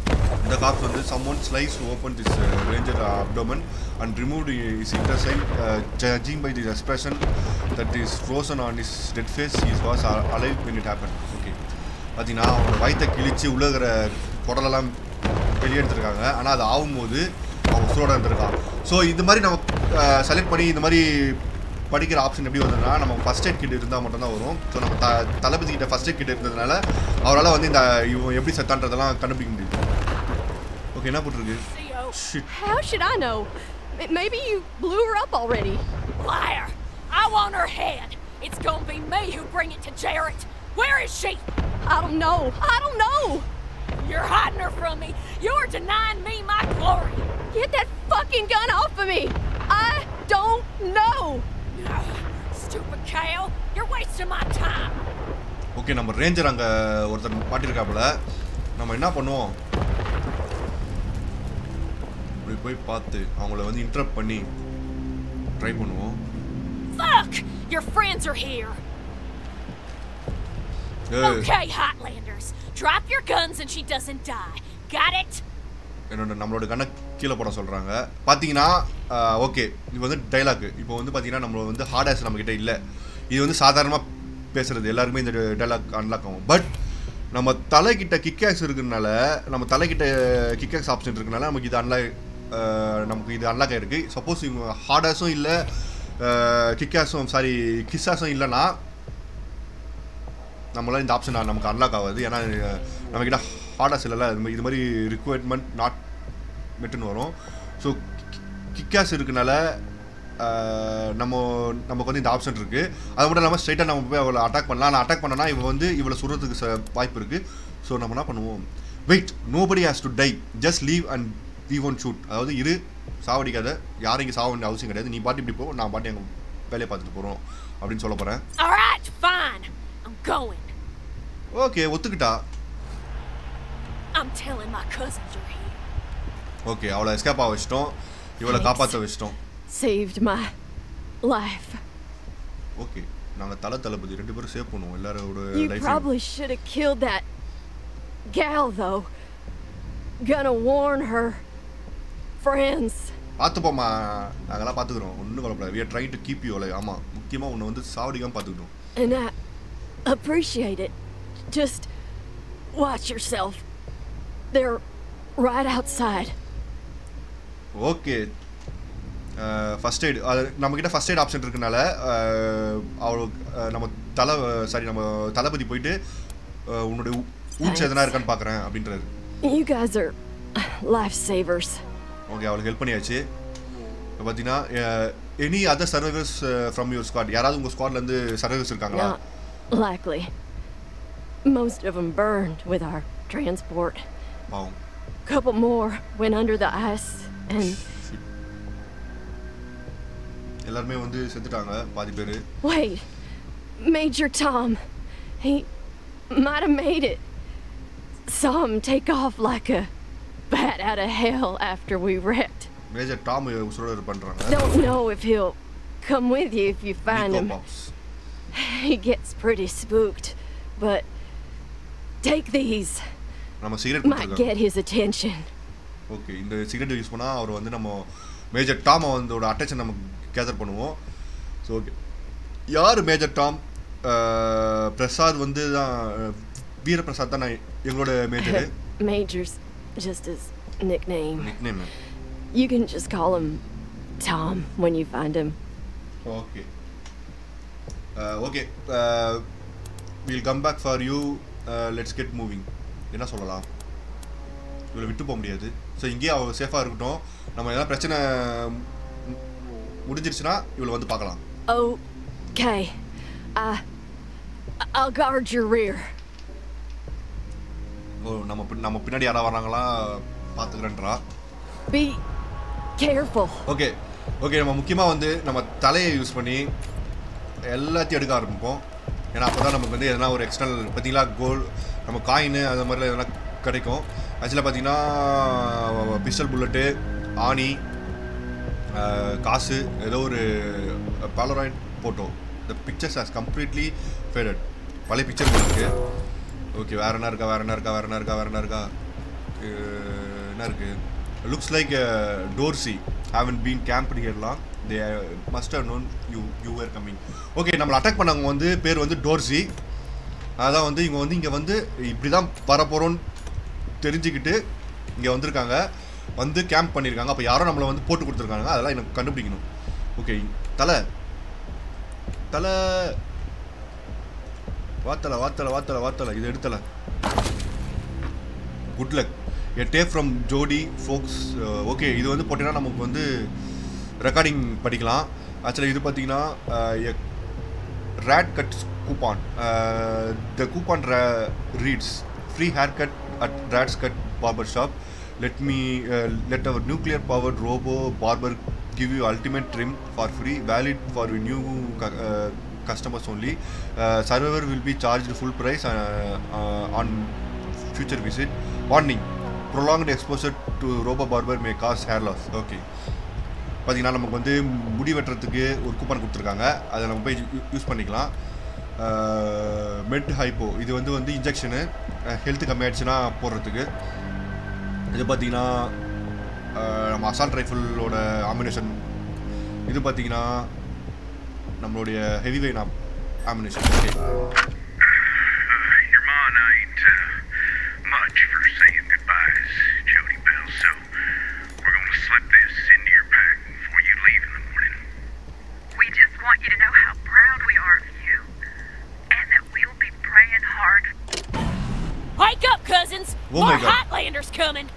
the cops வந்து someone sliced open this uh, ranger abdomen and removed his intestine uh, judging by the expression that is frozen on his dead face he was a- alive when it happened okay பார்த்தீங்கன்னா அவனோட வயித்தை கிழிச்சு உள்ள இருக்கிற குடலெல்லாம் வெளியே எடுத்திருக்காங்க ஆனால் அது ஆகும்போது அவன் உசுரோட இருந்திருக்கான் ஸோ இந்த மாதிரி நம்ம செலக்ட் பண்ணி இந்த மாதிரி படிக்கிற ஆப்ஷன் எப்படி வந்ததுன்னா நம்ம ஃபஸ்ட் எய்ட் கிட் இருந்தால் மட்டும்தான் வரும் ஸோ நம்ம த தளபதி கிட்ட ஃபஸ்ட் எய்ட் கிட் இருந்ததுனால அவரால் வந்து இந்த இவன் எப்படி செத்தான்றதெல்லாம் கண்டுபிடிக்க முடியுது ஓகே என்ன போட்டிருக்கு Theo, Shit. how should I know? M- Maybe you blew her up already. Liar! I want her head. It's gonna be me who bring it to Jarrett. Where is she? I don't know. I don't know. You're hiding her from me. You're denying me my glory. Get that fucking gun off of me. I don't know. Stupid cow. You're wasting my time. Okay நம்ம ranger அங்கே ஒருத்தர் மாட்டிருக்காப்புல நம்ம என்ன பண்ணுவோம் இப்படி போய் பார்த்து அவங்கள வந்து இன்டரப்ட் பண்ணி ட்ரை பண்ணுவோம் Fuck! Your friends are here. ஏய், Okay, Hotlanders. Drop your guns and she doesn't die. Got it? என்னோட நம்மளோட கண்ணை கீழே போட சொல்கிறாங்க பார்த்தீங்கன்னா ஓகே இது வந்து டைலாக் இப்போ வந்து பார்த்தீங்கன்னா நம்ம வந்து ஹார்ட் ஆஸ் நம்மக்கிட்ட இல்லை இது வந்து சாதாரணமாக பேசுகிறது எல்லாருக்குமே இந்த டைலாக் அன்லாக் ஆகும் பட் நம்ம தலைக்கிட்ட கிக்காக்ஸ் இருக்கிறதுனால நம்ம தலைக்கிட்ட கிக்காக்ஸ் ஆப்ஷன் இருக்கனால நமக்கு இது அன்லாக் நமக்கு இது அன்லாக் ஆகிருக்கு சப்போஸ் இவங்க ஹார்டாஸும் இல்லை கிக்காஸும் சாரி கிஸ்ஸாஸும் இல்லைன்னா நம்மளால இந்த ஆப்ஷன் நமக்கு அன்லாக் ஆகாது ஏன்னா அஹ், நம்மக்கிட்ட ஹார்டாஸ் இல்லைல்ல இது மாதிரி- இது மாதிரி ரிக்குவயர்மெண்ட் நாட் மெட்டுன்னு வரும் ஸோ கிக்காஸ் இருக்கனால அஹ், நம்ம நமக்கு வந்து இந்த ஆப்ஷன் இருக்குது அது மட்டும் இல்லாமல் ஸ்ட்ரைட்டாக நம்ம போய் அவளை அட்டாக் பண்ணலாம் ஆனால் அட்டாக் பண்ணனா இவன் வந்து இவளை சுடுறதுக்கு ச- வாய்ப்பு இருக்குது ஸோ நம்ம என்ன பண்ணுவோம் wait nobody has to die just leave and leave one shoot அதாவது இரு சாவடிக்காத யாரும் இங்கே சாவ வேண்டிய அவசியம் கிடையாது நீ பாட்டி இப்படி போ நான் பாட்டி எங்கள் வேலையை பார்த்துட்டு போகிறோம் அப்படின்னு சொல்ல போகிறேன் Alright, fine. I'm going. Okay ஒத்துக்கிட்டா I'm telling my cousins you're here. Okay அவளை எஸ்கேப் ஆக வச்சிட்டோம் இவளை காப்பாற்ற வச்சிட்டோம் Saved my life. ஓகே நாங்கள் தலை தளபதி ரெண்டு பேரும் சேவ் பண்ணுவோம் எல்லாரோட You life probably should have killed that gal, though. Gonna warn her friends. பார்த்துப்போம்மா நாங்கெல்லாம் பார்த்துக்குறோம் ஒன்றும் கவலைப்படாது we are trying to keep you alive ஆமாம் முக்கியமாக உன்னை வந்து சாவடிக்காமல் பார்த்துக்கணும் And I appreciate it. Just watch yourself. They're right outside. Okay first aid அது நம்மக்கிட்ட ஃபஸ்ட் எய்ட் ஆப்ஷன் இருக்கனால அவளுக்கு அஹ், நம்ம தலை சாரி நம்ம தளபதி போயிட்டு அஹ், உன்னுடைய ஊச்சி எதனா இருக்கான்னு பார்க்குறேன் அப்படின்றாரு You guys are lifesavers. Okay அவளுக்கு ஹெல்ப் பண்ணியாச்சு இப்போ பார்த்தீங்கன்னா any other survivors from your squad யாராவது உங்கள் ஸ்குவாட்லேருந்து சர்வைவர்ஸ் இருக்காங்களா Not likely. Most of them burned with our transport. பாவம் couple more went under the ice, and எல்லாருமே வந்து செத்துட்டாங்க பாதி பேர் wait, Major Tom, he might have made it. Saw him take off like a bat out of hell after we wrecked. Major Tom உசுரோட பண்ணுறாங்க Don't know if he'll come with you if you find him. Pops He gets pretty spooked, but take these. நம்ம cigarette Might கொடுத்துருக்காங்க get his attention. Okay இந்த cigarette use பண்ணால் அவர் வந்து நம்ம major Tom வந்தோட அட்டென்ஷன் நம்ம கேதர் பண்ணுவோம் ஸோ ஓகே யார் மேஜர் டாம் அஹ், பிரசாத் வந்து தான் அஹ், வீரபிரசாத் தான் நான் எங்களோட major Major's just his nickname. Nickname You can just call him Tom when you find him. Okay okay will come back for you let's get moving என்ன சொல்லலாம் இவளை விட்டு போக முடியாது ஸோ இங்கேயே அவள் சேஃபாக இருக்கட்டும் நம்ம எதனா பிரச்சனை மு- முடிஞ்சிருச்சுன்னா இவளை வந்து பார்க்கலாம் Okay. I. I'll guard your rear. ஓ நம்ம பின்- நம்ம பின்னாடி யாராவது வராங்களா பார்த்துக்கிறேன்றா Be careful. ஓகே ஓகே நம்ம முக்கியமாக வந்து நம்ம தலையை யூஸ் பண்ணி எல்லாத்தையும் எடுக்க ஆரம்பிப்போம் ஏன்னா அப்போ தான் நமக்கு வந்து எதனா ஒரு எக்ஸ்டர்னல் பார்த்தீங்களா கோல் நம்ம காயின் அது மாதிரிலாம் எதனா கிடைக்கும் ஆக்சுவலாக பார்த்தீங்கன்னா பிஸ்டல் புல்லட்டு ஆணி அஹ், காசு ஏதோ ஒரு Polaroid photo the pictures has completely faded பழைய பிக்சர் இருக்கு ஓகே வேற என்ன இருக்கா வேற என்ன இருக்கா வேற என்ன இருக்கா வேற என்ன இருக்கா அஹ், என்ன இருக்கு looks like Dorsey haven been camp ஹியர்லாம் they must have known you you were coming okay நம்மளை அட்டாக் பண்ணவங்க வந்து பேர் வந்து டோர்சி அதான் வந்து இவங்க வந்து இங்கே வந்து இப்படி தான் வரப்போகிறோன்னு தெரிஞ்சுக்கிட்டு இங்கே வந்திருக்காங்க வந்து கேம்ப் பண்ணியிருக்காங்க அப்போ யாரோ நம்மளை வந்து போட்டு கொடுத்துருக்காங்க அதெல்லாம் எனக்கு கண்டுபிடிக்கணும் ஓகே தலை தலை வாத்தலை வாத்தலை வாத்தலை வாத்தலை இது எடுத்தலை good luck a tape from Jodie Fox okay இது வந்து போட்டிங்கன்னா நமக்கு வந்து ரெக்கார்டிங் படிக்கலாம் ஆக்சுவலாக இது பார்த்தீங்கன்னா rat cut coupon the coupon reads free hair cut at rats cut barber shop let me let our nuclear powered robo barber give you ultimate trim for free valid for new cu- uh, customers only uh, survivor will be charged full price uh, uh, on future visit warning prolonged exposure to robo barber may cause hair loss okay பார்த்தீங்கன்னா நமக்கு வந்து முடி வெட்டுறதுக்கு ஒரு coupon கொடுத்துருக்காங்க அதை நம்ம போய் யூஸ் பண்ணிக்கலாம் மெட் ஹைப்போ இது வந்து வந்து இன்ஜெக்ஷனு ஹெல்த் கம்மியாயிடுச்சுன்னா போடுறதுக்கு இது பார்த்தீங்கன்னா அஹ், நம்ம அசால்ட் ரைஃபிளோட ஆமினேஷன் இது பார்த்தீங்கன்னா நம்மளுடைய ஹெவி வெயின் ammunition okay Your ma and I ain't uh, much for saying goodbyes, Jody Bell, so we're gonna slip this into your pack before you leave in the morning. We just want you to know how proud we are of you and that we'll be praying hard Wake up, cousins! Oh my More God. Highlanders coming!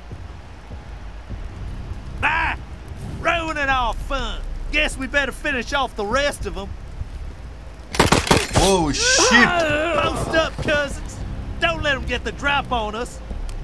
Bye! Ruining all fun. Guess we better finish off the rest of them. Oh shit Post up, cousins. Don't let them get the drop on us.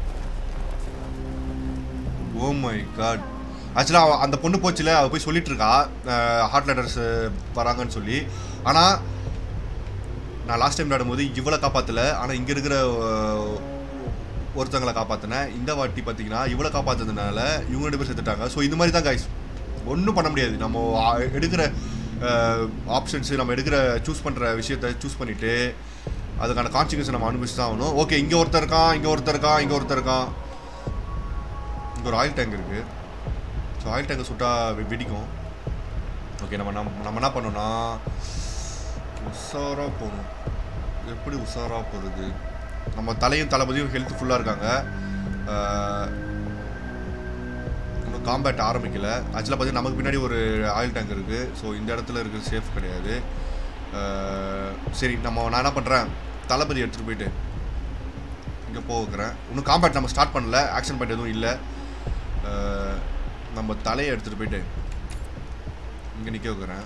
Oh my god ஆக்சுவலாக அந்த பொண்ணு போச்சுல அவ போய் சொல்லிட்டு இருக்கா heart letters வராங்கன்னு சொல்லி ஆனால் நான் லாஸ்ட் டைம் விளையாடும்போது இவளை காப்பாற்றல ஆனால் இங்கே இருக்கிற அஹ், ஒருத்தங்களை காப்பாற்றினேன் இந்த வாட்டி பார்த்தீங்கன்னா இவளை காப்பாற்றுறதுனால இவங்க ரெண்டு பேர் செத்துட்டாங்க ஸோ இந்த மாதிரி தான் கைஸ் ஒன்றும் பண்ண முடியாது நம்ம ஆ- எடுக்கிற ஆப்ஷன்ஸு நம்ம எடுக்கிற சூஸ் பண்ணுற விஷயத்த சூஸ் பண்ணிவிட்டு அதுக்கான கான்சிக்வன்ஸ் நம்ம அனுபவிச்சு தான் ஆகணும் ஓகே இங்கே ஒருத்தர் இருக்கான் இங்கே ஒருத்தர் இருக்கான் இங்கே ஒருத்தர் இருக்கான் இங்கே ஒரு ஆயில் டேங்க் இருக்குது ஸோ ஆயில் டேங்கை சுட்டா வெ- வெடிக்கும் ஓகே நம்ம நம்ம நம்ம என்ன பண்ணோம்னா உஷாராக போகணும் எப்படி உஷாராக போகிறது நம்ம தலையும் தளபதியும் ஹெல்த் ஃபுல்லாக இருக்காங்க ஆஹ், இன்னும் காம்பேட் ஆரம்பிக்கல ஆக்சுவலாக பார்த்தீங்கன்னா நமக்கு பின்னாடி ஒரு ஆயில் டேங்க் இருக்குது ஸோ இந்த இடத்துல இருக்கிறது சேஃப் கிடையாது ஆஹ், சரி நம்ம நான் என்ன பண்ணுறேன் தளபதி எடுத்துகிட்டு போயிட்டு இங்கே போக வைக்கிறேன் இன்னும் காம்பேட் நம்ம ஸ்டார்ட் பண்ணல ஆக்ஷன் பாயிண்ட் எதுவும் இல்லை அஹ், நம்ம தலையை எடுத்துகிட்டு போயிட்டு இங்கே நிற்க வைக்கிறேன்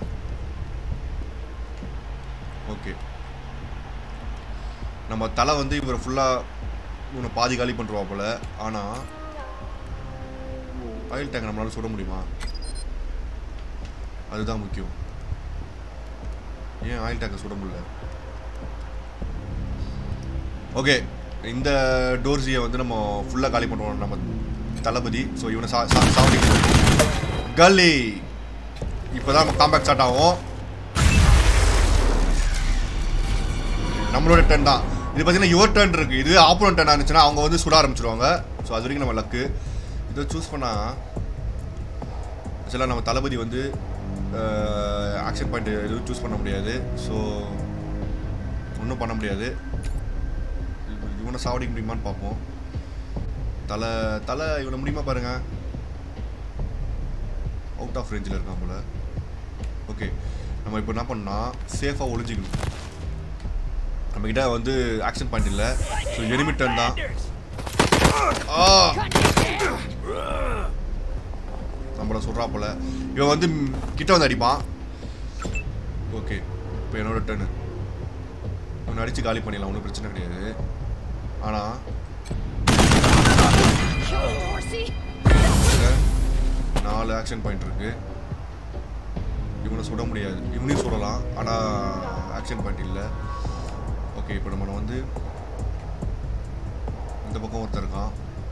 ஓகே நம்ம தலை வந்து இவரை ஃபுல்லாக இவனை பாதி காலி பண்ணுறவா போல ஆனால் ஆயில் டேங்க் நம்மளால சுட முடியுமா அதுதான் முக்கியம் ஏன் ஆயில் டேங்கை சுட முடியல ஓகே இந்த டோர்ஸியை வந்து நம்ம ஃபுல்லாக காலி பண்ணுவோம் நம்ம தளபதி ஸோ இவனை சா சா சாவடி கல்லி இப்போ தான் நம்ம காம்பேக்ட் ஸ்டார்ட் ஆகும் நம்மளோட டர்ன் தான் இது பார்த்தீங்கன்னா யுவர் டர்ன் இருக்குது இதுவே ஆப்போனன்ட் டர்ன் இருந்துச்சுன்னா அவங்க வந்து சுட ஆரம்பிச்சிருவாங்க ஸோ அது வரைக்கும் நம்ம லக்கு இதை சூஸ் பண்ணால் ஆக்சுவலாக நம்ம தளபதி வந்து ஆக்ஷன் பாயிண்ட் எதுவும் சூஸ் பண்ண முடியாது ஸோ ஒன்றும் பண்ண முடியாது இவ- இவனை சாவடிக்க முடியுமான்னு பார்ப்போம் தலை தலை இவனை முடியுமா பாருங்க அவுட் ஆஃப் ரேஞ்சில் இருக்கான் போல ஓகே நம்ம இப்போ என்ன பண்ணா சேஃபாக ஒளிஞ்சிக்கணும் நம்மக்கிட்ட வந்து ஆக்ஷன் பாயிண்ட் இல்லை ஸோ எனிமி டர்ன் தான் ஆ நம்மள சொல்கிறா போல இவன் வந்து ம், கிட்ட வந்து அடிப்பான் ஓகே இப்போ என்னோட டர்னு இவனை அடித்து காலி பண்ணிடலாம் ஒன்றும் பிரச்சனை கிடையாது ஆனால் நாலு ஆக்ஷன் பாயிண்ட் இருக்கு இவனை சுட முடியாது இவனையும் சுடலாம் ஆனால் ஆக்ஷன் பாயிண்ட் இல்லை ஓகே இப்போ நம்ம வந்து இந்த பக்கம் ஒருத்தர் இருக்கான்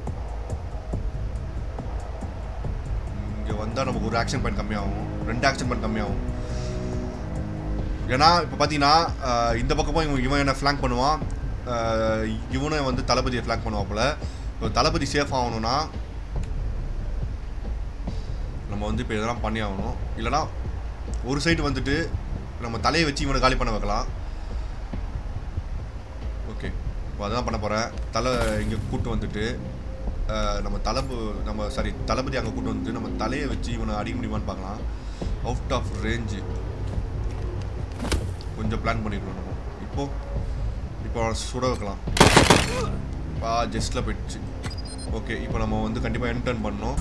இங்கே வந்தால் நமக்கு ஒரு ஆக்ஷன் பாயிண்ட் கம்மியாகும் ரெண்டு ஆக்ஷன் பாயிண்ட் கம்மியாகும் ஏன்னா இப்போ பார்த்தீங்கன்னா ஆஹ், இந்த பக்கமும் இவன் இவன் என்ன ஃப்ளாங்க் பண்ணுவான் ஆஹ், இவனும் வந்து தளபதியை ஃப்ளாங்க் பண்ணுவாப்புல இப்போ தளபதி சேஃப் ஆகணும்னா நம்ம வந்து இப்போ இதெல்லாம் பண்ணி ஆகணும் இல்லைனா ஒரு சைடு வந்துட்டு நம்ம தலையை வச்சு இவனை காலி பண்ண வைக்கலாம் ஓகே இப்போ அதான் பண்ண போகிறேன் தலை இங்கே கூட்டு வந்துட்டு அஹ், நம்ம தளபு நம்ம சாரி தளபதி அங்கே கூட்டு வந்துட்டு நம்ம தலையை வச்சு இவனை அடிக்க முடியுமான்னு பார்க்கலாம் அவுட் ஆஃப் ரேஞ்சு கொஞ்சம் பிளான் பண்ணிக்கணும் நம்ம இப்போ இப்போ அவனை சுட வைக்கலாம் பா ஜஸ்ட்டில் போயிடுச்சு ஓகே இப்போ நம்ம வந்து கண்டிப்பாக என்டர்ன் பண்ணோம்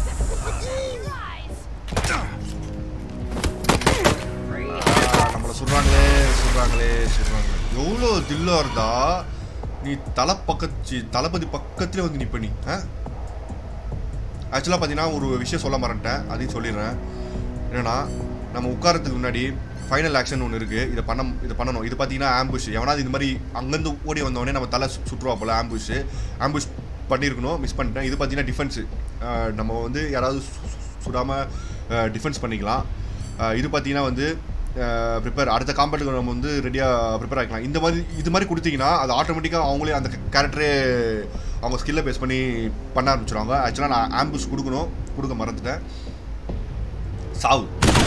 நம்மளை சுடுறாங்களே சுடுறாங்களே சுடுறாங்களே எவ்வளோ தில்லா இருந்தா நீ தலை பக்கத்து தளபதி பக்கத்துலேயே வந்து நிப்ப நீ ஆ ஆக்சுவலாக பார்த்தீங்கன்னா ஒரு விஷயம் சொல்ல மறந்துட்டேன் அதையும் சொல்லிடுறேன் என்னன்னா நம்ம உட்காரத்துக்கு முன்னாடி ஃபைனல் ஆக்ஷன் ஒன்று இருக்குது இதை பண்ண இதை பண்ணணும் இது பார்த்தீங்கன்னா ஆம்புஷ் எவனாவது இந்த மாதிரி அங்கேருந்து ஓடி வந்தோடனே நம்ம தலை சு- சுற்றுவா போல் ஆம்புஷ் ஆம்புஷ் பண்ணியிருக்கணும் மிஸ் பண்ணிட்டேன் இது பார்த்தீங்கன்னா டிஃபென்ஸு நம்ம வந்து யாராவது சுடாமல் டிஃபென்ஸ் பண்ணிக்கலாம் அஹ் இது பார்த்தீங்கன்னா வந்து ப்ரிப்பேர் அடுத்த காம்பேட்டுக்கு நம்ம வந்து ரெடியாக ப்ரிப்பேர் ஆகிக்கலாம் இந்த மாதிரி இது மாதிரி கொடுத்தீங்கன்னா அது ஆட்டோமேட்டிக்காக அவங்களே அந்த கேரக்டரே அவங்க ஸ்கில்லை பேஸ் பண்ணி பண்ண ஆரம்பிச்சிடுவாங்க ஆக்சுவலாக நான் ஆம்புஷ் கொடுக்கணும் கொடுக்க மறந்துட்டேன் சாவு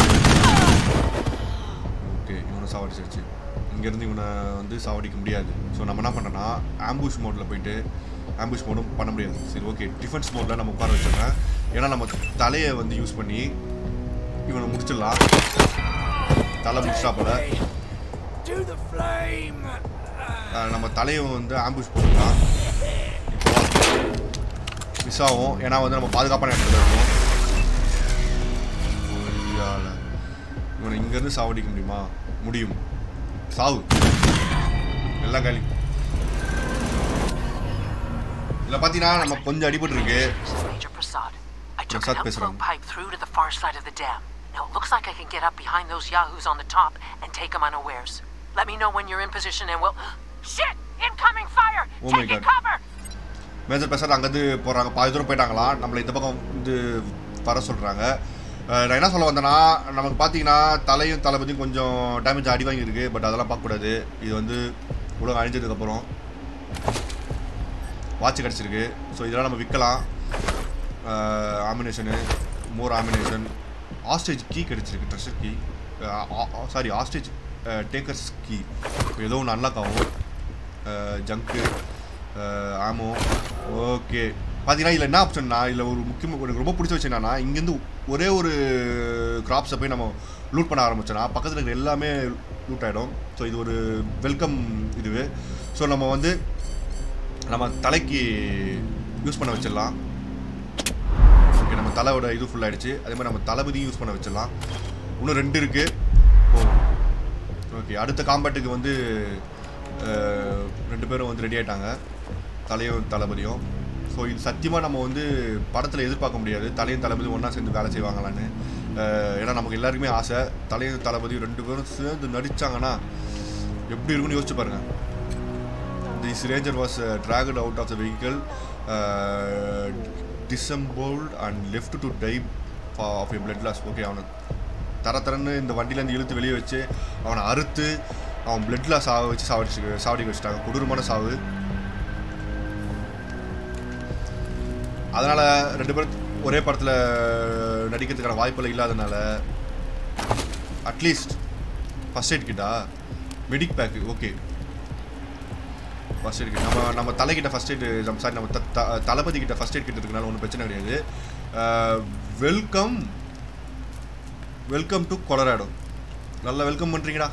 ஓகே இவனை சாவடிச்சிருச்சு இங்கேருந்து இவனை வந்து சாவடிக்க முடியாது ஸோ நம்ம என்ன பண்ணோன்னா ஆம்புஷ் மோடில் போயிட்டு ஆம்புஷ் மோடும் பண்ண முடியாது சரி ஓகே டிஃபென்ஸ் மோடில் நம்ம உட்கார வச்சிடுறேன் ஏன்னா நம்ம தலையை வந்து யூஸ் பண்ணி இவனை முடிச்சிடலாம் தலை முடிச்சா போல To the flame! அஹ் நம்ம தலையை வந்து ஆம்புஷ் போட்டுக்கலாம் இப்போ மிஸ் ஆகும் ஏன்னா வந்து நம்ம பாதுகாப்பான இடத்துல இருக்கோம் ஐயால. இவனை இங்கேருந்து சாவடிக்க முடியுமா முடியும் சாவு எல்லாம் காலி இதில் பார்த்தீங்கன்னா நம்ம கொஞ்சம் அடிபட்டு இருக்கு Major Prasad. I took Prasad an outflow பேசுறாங்க. pipe through to the far side of the dam. Now it looks like I can get up behind those yahoos on the top and take them unawares. Let me know when you're in position and we'll. Shit! Incoming fire! Oh my Taking God. cover! Major பேசுறது அங்கேருந்து போகிறாங்க பாதி தூரம் போயிட்டாங்களாம் நம்மளை இந்த பக்கம் வந்து வர சொல்கிறாங்க நான் என்ன சொல்ல வந்தேன்னா நமக்கு பார்த்தீங்கன்னா தலையும் தளபதியும் கொஞ்சம் டேமேஜ் அடி வாங்கியிருக்கு பட் அதெல்லாம் பார்க்கக்கூடாது இது வந்து உலகம் அழிஞ்சதுக்கப்புறம் வாட்ச் கிடச்சிருக்கு ஸோ இதெல்லாம் நம்ம விற்கலாம் ammunition more ammunition hostage key கிடச்சிருக்கு treasure key sorry hostage takers key ஏதோ ஒன்று அன்லாக் ஆகும் ஜங்க்கு ஆமோ ஓகே பார்த்தீங்கன்னா இதில் என்ன ஆப்ஷன்னா இதில் ஒரு முக்கியமாக எனக்கு ரொம்ப பிடிச்ச விஷயம் என்னன்னா இங்கேருந்து ஒரே ஒரு கிராப்ஸை போய் நம்ம லூட் பண்ண ஆரம்பிச்சோன்னா பக்கத்தில் இருக்கிற எல்லாமே லூட் ஆகிடும் ஸோ இது ஒரு வெல்கம் இதுவு ஸோ நம்ம வந்து நம்ம தலைக்கு யூஸ் பண்ண வச்சிடலாம் ஓகே நம்ம தலையோட இது ஃபுல் ஆயிடுச்சு அதே மாதிரி நம்ம தளபதியும் யூஸ் பண்ண வச்சிடலாம் இன்னும் ரெண்டு இருக்குது ஓ ஓகே அடுத்த காம்பேட்டுக்கு வந்து அஹ், ரெண்டு பேரும் வந்து ரெடி ஆயிட்டாங்க தலையும் தளபதியும் ஸோ இது சத்தியமாக நம்ம வந்து படத்தில் எதிர்பார்க்க முடியாது தலையும் தளபதியும் ஒன்றா சேர்ந்து வேலை செய்வாங்களான்னு அஹ், ஏன்னா நமக்கு எல்லாருக்குமே ஆசை தலையும் தளபதியும் ரெண்டு பேரும் சேர்ந்து நடிச்சாங்கன்னா எப்படி இருக்குன்னு யோசிச்சு பாருங்க this ranger was dragged out of the vehicle dissembled and left to die of a blood loss okay அவனை தர தரன்னு இந்த வண்டியிலேருந்து இழுத்து வெளியே வச்சு அவனை அறுத்து அவன் பிளட் லாஸ் ஆக வச்சு சாவடிச்சு சாவடிக்க வச்சுட்டாங்க கொடூரமான சாவு அதனால் ரெண்டு பேரும் ஒரே படத்தில் நடிக்கிறதுக்கான வாய்ப்புகள் இல்லாதனால அட்லீஸ்ட் ஃபஸ்ட் எய்ட் கிட்டா medic pack okay first aid kit நம்ம நம்ம தலைக்கிட்ட ஃபஸ்ட் எய்ட் நம்ம சாரி நம்ம த- த- தளபதி கிட்ட ஃபஸ்ட் எய்ட் கிட்ட இருக்கனால ஒன்றும் பிரச்சனை கிடையாது வெல்கம் வெல்கம் டு கொலராடோ நல்லா வெல்கம் பண்ணுறீங்கடா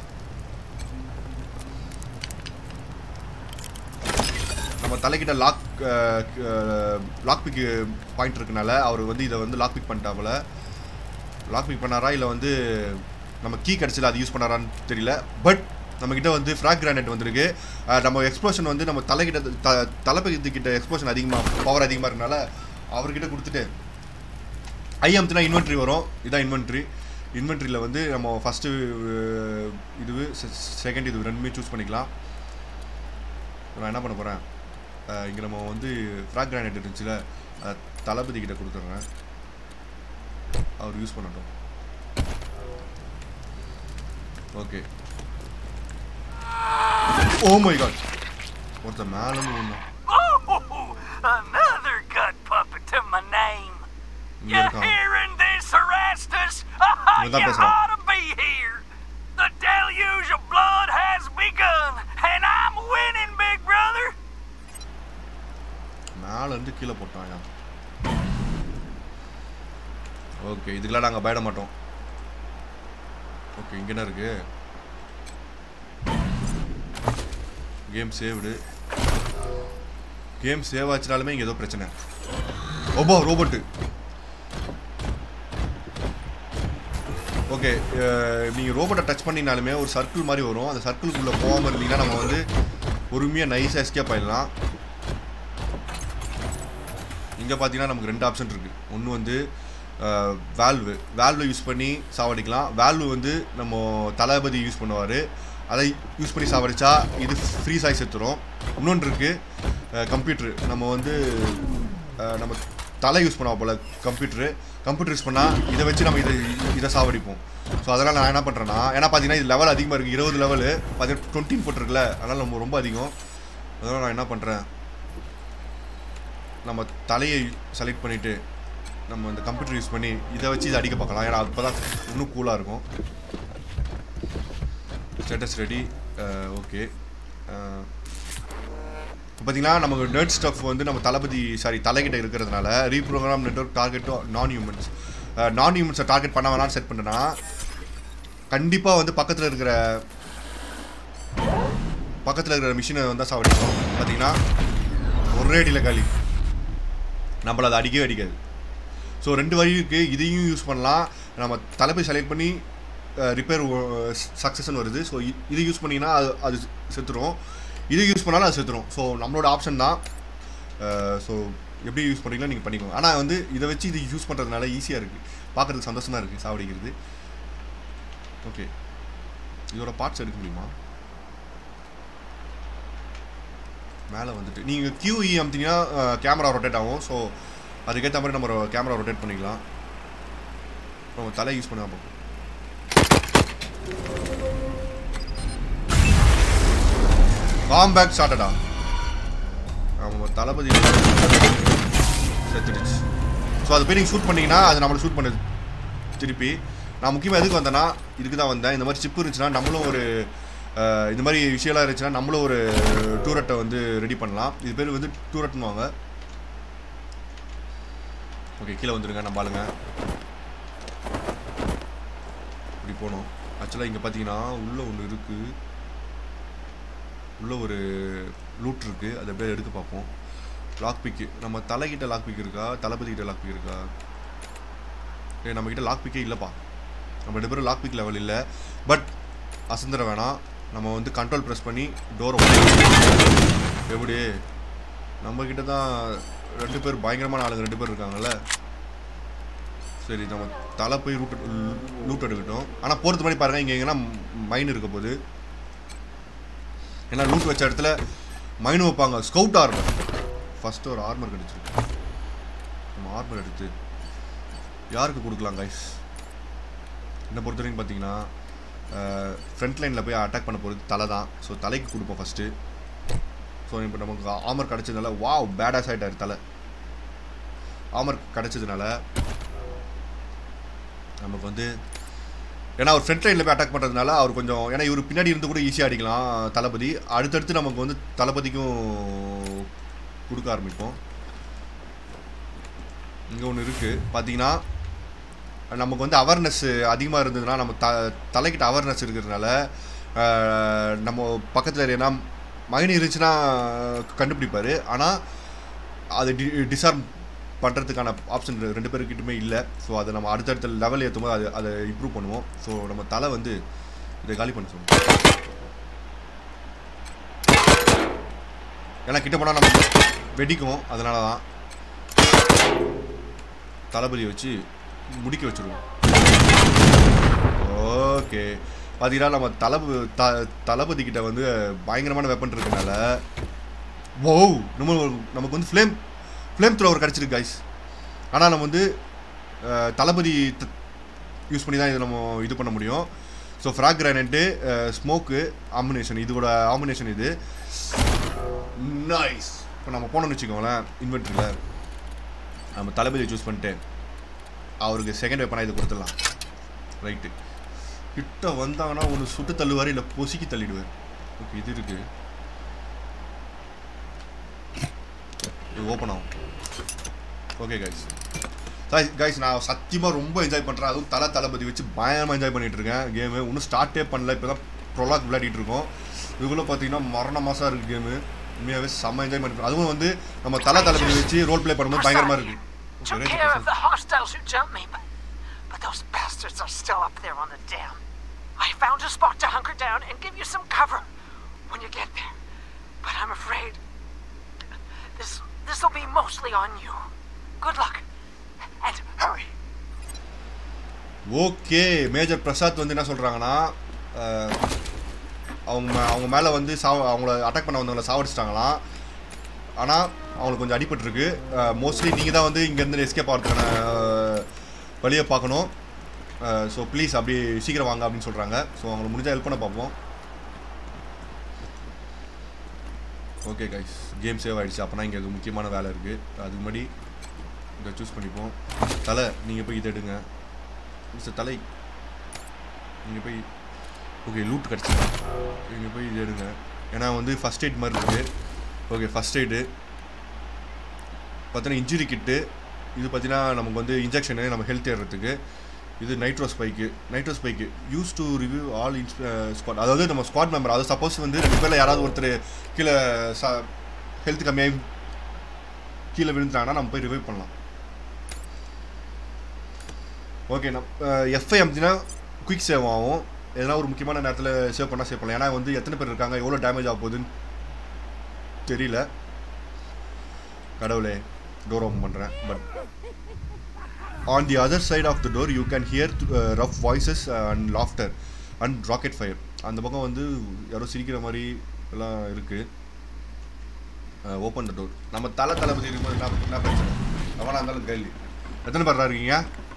நம்ம தலைக்கிட்ட லாக் லாக் பிக் பாயிண்ட் இருக்கனால அவர் வந்து இதை வந்து லாக் பிக் பண்ணிட்டாப்புல லாக் பிக் பண்ணாரா இல்லை வந்து நம்ம கீ கிடச்சல அது யூஸ் பண்ணாரான்னு தெரியல பட் நம்மக்கிட்ட வந்து ஃப்ராக் கிரானைட் வந்திருக்கு அஹ் நம்ம எக்ஸ்ப்ளோஷன் வந்து நம்ம தலைக்கிட்ட த தளபதி கிட்ட எக்ஸ்ப்ளோஷன் அதிகமாக பவர் அதிகமாக இருக்கனால அவர்கிட்ட கொடுத்துட்டு ஐஎம்த்னா இன்வென்ட்ரி வரும் இதான் இன்வென்ட்ரி இன்வென்ட்ரியில் வந்து நம்ம ஃபஸ்ட்டு இது செகண்ட் இது ரெண்டுமே சூஸ் பண்ணிக்கலாம் நான் என்ன பண்ண போகிறேன் இங்கே நம்ம வந்து ஃப்ராக் கிரானைட் இருந்துச்சுல அதை தளபதி கிட்ட கொடுத்துட்றேன் அவர் யூஸ் பண்ணட்டும் ஓகே ஓ மை காட் ஒருத்தர் மேலேருந்து ஒன்று Oh, another gut puppet to my name. இங்கே You இருக்கான் hearing this, harassed இவன் தான் you பேசுறான் ought to be here. The deluge of blood has begun, and I'm winning, big brother. மேல இருந்து கீழே போட்டான் ஓகே இதுக்கெல்லாம் நாங்கள் பயட மாட்டோம் ஓகே இங்கே என்ன இருக்கு கேம் சேவ்டு கேம் சேவ் ஆச்சுனாலுமே இங்கே ஏதோ பிரச்சனை ஓபோ ரோபோட்டு ஓகே நீங்கள் ரோபோட்டை டச் பண்ணினாலுமே ஒரு சர்க்கிள் மாதிரி வரும் அந்த சர்க்கிள்குள்ளே போகாமல் இருந்தீங்கன்னா நம்ம வந்து பொறுமையாக நைஸாக எஸ்கேப் ஆயிடலாம் இங்கே பார்த்தீங்கன்னா நமக்கு ரெண்டு ஆப்ஷன் இருக்குது ஒன்று வந்து வேல்வு வேல்வு யூஸ் பண்ணி சாவடிக்கலாம் வேல்வு வந்து நம்ம தளபதி யூஸ் பண்ணுவார் அதை யூஸ் பண்ணி சாவடிச்சா இது ஃப்ரீஸ் ஆகி செத்துரும் இன்னொன்று இருக்குது கம்ப்யூட்ரு நம்ம வந்து அஹ், நம்ம தலை யூஸ் பண்ணுவோம் போல் கம்ப்யூட்ரு கம்ப்யூட்டர் யூஸ் பண்ணால் இதை வச்சு நம்ம இதை இதை சாவடிப்போம் ஸோ அதனால் நான் என்ன பண்ணுறேன்னா ஏன்னா பார்த்தீங்கன்னா இது லெவல் அதிகமாக இருக்குது இருபது லெவலு பார்த்தீங்கன்னா டுவெண்ட்டின் போட்டிருக்குல்ல அதனால் நம்ம ரொம்ப அதிகம் அதனால் நான் என்ன பண்ணுறேன் நம்ம தலையை செலக்ட் பண்ணிவிட்டு நம்ம இந்த கம்ப்யூட்டர் யூஸ் பண்ணி இதை வச்சு இதை அடிக்க பார்க்கலாம் ஏன்னா அப்போ தான் இன்னும் கூலாக இருக்கும் ஸ்டேட்டஸ் ரெடி ஓகே பார்த்தீங்கன்னா நமக்கு நெட் ஸ்டஃப் வந்து நம்ம தளபதி சாரி தலைகிட்ட இருக்கிறதுனால ரீப்ரோக்ராம் நெட்ஒர்க் டார்கெட் நான் ஹியூமன்ஸ் நான் ஹியூமன்ஸை டார்கெட் பண்ண வேணாம்னு செட் பண்ணுறேன்னா கண்டிப்பாக வந்து பக்கத்தில் இருக்கிற பக்கத்தில் இருக்கிற மிஷினை வந்து சாவடிக்கும் பார்த்தீங்கன்னா ஒரே அடியில் காலி நம்மள அதை அடிக்கவே அடிக்காது ஸோ ரெண்டு வழி இருக்குது இதையும் யூஸ் பண்ணலாம் நம்ம தலைப்பை செலக்ட் பண்ணி ரிப்பேர் சக்ஸஸ்ன்னு வருது ஸோ இது யூஸ் பண்ணிங்கன்னா அது அது செத்துரும் இது யூஸ் பண்ணாலும் அது செத்துரும் ஸோ நம்மளோட ஆப்ஷன் தான் ஸோ எப்படி யூஸ் பண்ணுறீங்களோ நீங்கள் பண்ணிக்கோங்க ஆனால் வந்து இதை வச்சு இது யூஸ் பண்ணுறதுனால ஈஸியாக இருக்குது பார்க்குறதுக்கு சந்தோஷமாக இருக்குது சாவடிக்கிறது ஓகே இதோட பார்ட்ஸ் எடுக்க முடியுமா மேலே வந்துட்டு நீங்கள் QE அமுத்திங்கன்னா கேமரா ரொட்டேட் ஆகும் ஸோ அதுக்கேற்ற மாதிரி நம்ம கேமரா ரொட்டேட் பண்ணிக்கலாம் நம்ம தலை யூஸ் பண்ண பார்ப்போம் காம்பேக்ட் ஷார்ட்டடா நம்ம தளபதி செத்துடுச்சு ஸோ அது போய் நீங்கள் ஷூட் பண்ணீங்கன்னா அது நம்மளை ஷூட் பண்ணுது திருப்பி நான் முக்கியமாக எதுக்கு வந்தேன்னா இதுக்கு தான் வந்தேன் இந்த மாதிரி சிப் இருந்துச்சுன்னா நம்மளும் ஒரு அஹ், இந்த மாதிரி விஷயம்லாம் இருந்துச்சுன்னா நம்மளும் ஒரு டூரட்டை வந்து ரெடி பண்ணலாம் இது பேர் வந்து டூரட்னுவாங்க ஓகே கீழே வந்துருங்க நம்ம ஆளுங்க இப்படி போகணும் ஆக்சுவலாக இங்கே பார்த்தீங்கன்னா உள்ளே ஒன்று இருக்குது உள்ளே ஒரு லூட் இருக்குது அதை அப்படியே எடுக்க பார்ப்போம் லாக் பிக்கு நம்ம தலைகிட்ட லாக் பிக் இருக்கா தளபதி கிட்ட லாக் பிக் இருக்கா ஏ நம்மக்கிட்ட லாக் பிக்கே இல்லைப்பா நம்ம ரெண்டு பேரும் லாக் பிக் லெவல் இல்லை பட் அசந்திர வேணாம் நம்ம வந்து கண்ட்ரோல் ப்ரெஸ் பண்ணி டோரை எப்படி நம்மக்கிட்ட தான் ரெண்டு பேர் பயங்கரமான ஆளுங்க ரெண்டு பேர் இருக்காங்கல்ல சரி நம்ம தலை போய் ரூட் லூட் எடுக்கட்டும் ஆனால் போகிறது மாதிரி பாருங்கள் இங்கே எங்கன்னா மைன் இருக்க போகுது ஏன்னா லூட் வச்ச இடத்துல மைன் வைப்பாங்க ஸ்கவுட் ஆர்மர் ஃபஸ்ட்டு ஒரு ஆர்மர் கிடச்சிருக்கு நம்ம ஆர்மர் எடுத்து யாருக்கு கொடுக்கலாம் கைஸ் என்னை பொறுத்த வரைக்கும் பார்த்தீங்கன்னா ஃப்ரண்ட் லைனில் போய் அட்டாக் பண்ண போகிறது தலை தான் ஸோ தலைக்கு கொடுப்போம் ஃபஸ்ட்டு ஸோ இப்போ நமக்கு ஆமர் கிடச்சதுனால வாவ் பேடாஸ் ஆகிட்டார் தலை ஆமர் கிடச்சதுனால நமக்கு வந்து ஏன்னா அவர் ஃப்ரண்ட் லைனில் போய் அட்டாக் பண்ணுறதுனால அவர் கொஞ்சம் ஏன்னா இவர் பின்னாடி இருந்து கூட ஈஸியாக அடிக்கலாம் தளபதி அடுத்தடுத்து நமக்கு வந்து தளபதிக்கும் கொடுக்க ஆரம்பிப்போம் இங்கே ஒன்று இருக்குது பார்த்தீங்கன்னா நமக்கு வந்து அவேர்னஸ் அதிகமாக இருந்ததுன்னா நம்ம த தலைக்கிட்ட அவேர்னஸ் இருக்கிறதுனால அஹ், நம்ம பக்கத்தில் ஏன்னா மைன் இருந்துச்சுன்னா கண்டுபிடிப்பார் ஆனால் அது டி டிசார்ம் பண்ணுறதுக்கான ஆப்ஷன் ரெண்டு பேருக்கிட்டுமே இல்லை ஸோ அதை நம்ம அடுத்தடுத்த லெவல் ஏற்றும் போது அது அதை இம்ப்ரூவ் பண்ணுவோம் ஸோ நம்ம தலை வந்து இதை காலி பண்ண சொல்லுவோம் ஏன்னா கிட்ட போனால் நம்ம வெடிக்கும் அதனால தான் தளபதி வச்சு முடிக்க வச்சுருவோம் ஓகே பார்த்தீங்கன்னா நம்ம தளபதி த தளபதி கிட்ட வந்து பயங்கரமான வெப்பன் இருக்கனால ஓ நம்ம நமக்கு வந்து ஃப்ளேம் ஃப்ளேம் த்ரோவர் கிடச்சிருக்கு கைஸ் ஆனால் நம்ம வந்து அஹ், தளபதி யூஸ் பண்ணி தான் இதை நம்ம இது பண்ண முடியும் so frag grenade smoke combination இதோட ஆம்பினேஷன் இது நைஸ் இப்போ நம்ம போனோம்னு வச்சுக்கோங்களேன் இன்வெர்ட்டரில் நம்ம தளபதியை சூஸ் பண்ணிட்டு அவருக்கு செகண்ட் வெப்பனாக இது கொடுத்துடலாம் ரைட்டு கிட்ட வந்தாங்கன்னா ஒன்று சுட்டு தள்ளுவார் இல்லை பொசுக்கி தள்ளிடுவார் ஓகே இது இருக்கு இது ஓப்பன் ஆகும் ஓகே கைஸ் கைஸ் நான் சத்தியமாக ரொம்ப என்ஜாய் பண்ணுறேன் அதுவும் தலை தளபதி வச்சு பயங்கரமாக என்ஜாய் பண்ணிட்டு இருக்கேன் கேமு இன்னும் ஸ்டார்ட்டே பண்ணல இப்போ தான் ப்ரொலாக் விளையாடிட்டு இருக்கோம் இதுக்குள்ளே பார்த்தீங்கன்னா மரண மாதம் இருக்குது கேமு உண்மையாகவே செம்ம என்ஜாய் பண்ணிட்டு அது வந்து நம்ம தலை தளபதி வச்சு ரோல் ப்ளே பண்ணும்போது பயங்கரமாக இருக்குது Took care of the hostiles who jumped me, but, but those bastards are still up there on the dam. I found a spot to hunker down and give you some cover when you get there. But I'm afraid this this'll be mostly on you. Good luck. And hurry. Okay major Prasad வந்து என்ன சொல்கிறாங்கன்னா அவங்க அவங்க மேலே வந்து சாவ அவங்கள attack பண்ண வந்தவங்கள சாவடிச்சிட்டாங்களாம் ஆனால் அவங்களுக்கு கொஞ்சம் அடிபட்டிருக்கு மோஸ்ட்லி நீங்கள் தான் வந்து இங்கேருந்து எஸ்கேப் ஆகிறதுக்கான வழியை பார்க்கணும் ஸோ ப்ளீஸ் அப்படி சீக்கிரம் வாங்க அப்படின்னு சொல்கிறாங்க ஸோ அவங்களுக்கு முடிஞ்சால் ஹெல்ப் பண்ண பார்ப்போம் ஓகே கைஸ் கேம் சேவ் ஆகிடுச்சு அப்போனா இங்கே முக்கியமான வேலை இருக்குது அதுக்கு முன்னாடி இதை சூஸ் பண்ணிப்போம் தலை நீங்கள் போய் இதை எடுங்க மிஸ்டர் தலை நீங்கள் போய் ஓகே லூட் கிடச்சிக்கலாம் நீங்கள் போய் இது எடுங்க ஏன்னா வந்து ஃபஸ்ட் எய்ட் மாதிரி இருக்குது ஓகே ஃபஸ்ட் எய்டு பார்த்தீங்கன்னா இன்ஜுரி கிட்டு இது பார்த்தீங்கன்னா நமக்கு வந்து இன்ஜெக்ஷனு நம்ம ஹெல்த் ஏறுறதுக்கு இது nitro spike nitro spike use to revive all in squad அதாவது நம்ம ஸ்குவாட் மெம்பர் அது சப்போஸ் வந்து ரெண்டு பேரில் யாராவது ஒருத்தர் கீழே ச ஹெல்த் கம்மியாகி கீழே விழுந்துட்டாங்கன்னா நம்ம போய் ரிவைவ் பண்ணலாம் ஓகே நம் எஃப்ஐ அமுத்தினா குயிக் சேவ் ஆகும் எதனா ஒரு முக்கியமான நேரத்தில் சேவ் பண்ணால் சேவ் பண்ணலாம் ஏன்னா வந்து எத்தனை பேர் இருக்காங்க எவ்வளோ டேமேஜ் ஆக போகுதுன்னு தெரியல கடவுளே டோர் ஓப்பன் பண்ணுறேன் but on the other side of the door you can hear rough voices and laughter and rocket fire அந்த பக்கம் வந்து யாரோ சிரிக்கிற மாதிரி எல்லாம் இருக்குது ஓப்பன் த டோர் நம்ம தலை தளபதி இருக்கும்போது என்ன என்ன பிரச்சனை எவனா இருந்தாலும் கேள்வி எத்தனை பேர் இருக்கீங்க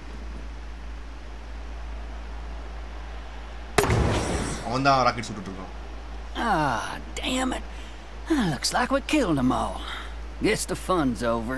அவன் தான் ராக்கெட் சுட்டுட்டு இருக்கான் Ah, damn it. Ah, Looks like we killed them all. Guess the fun's over.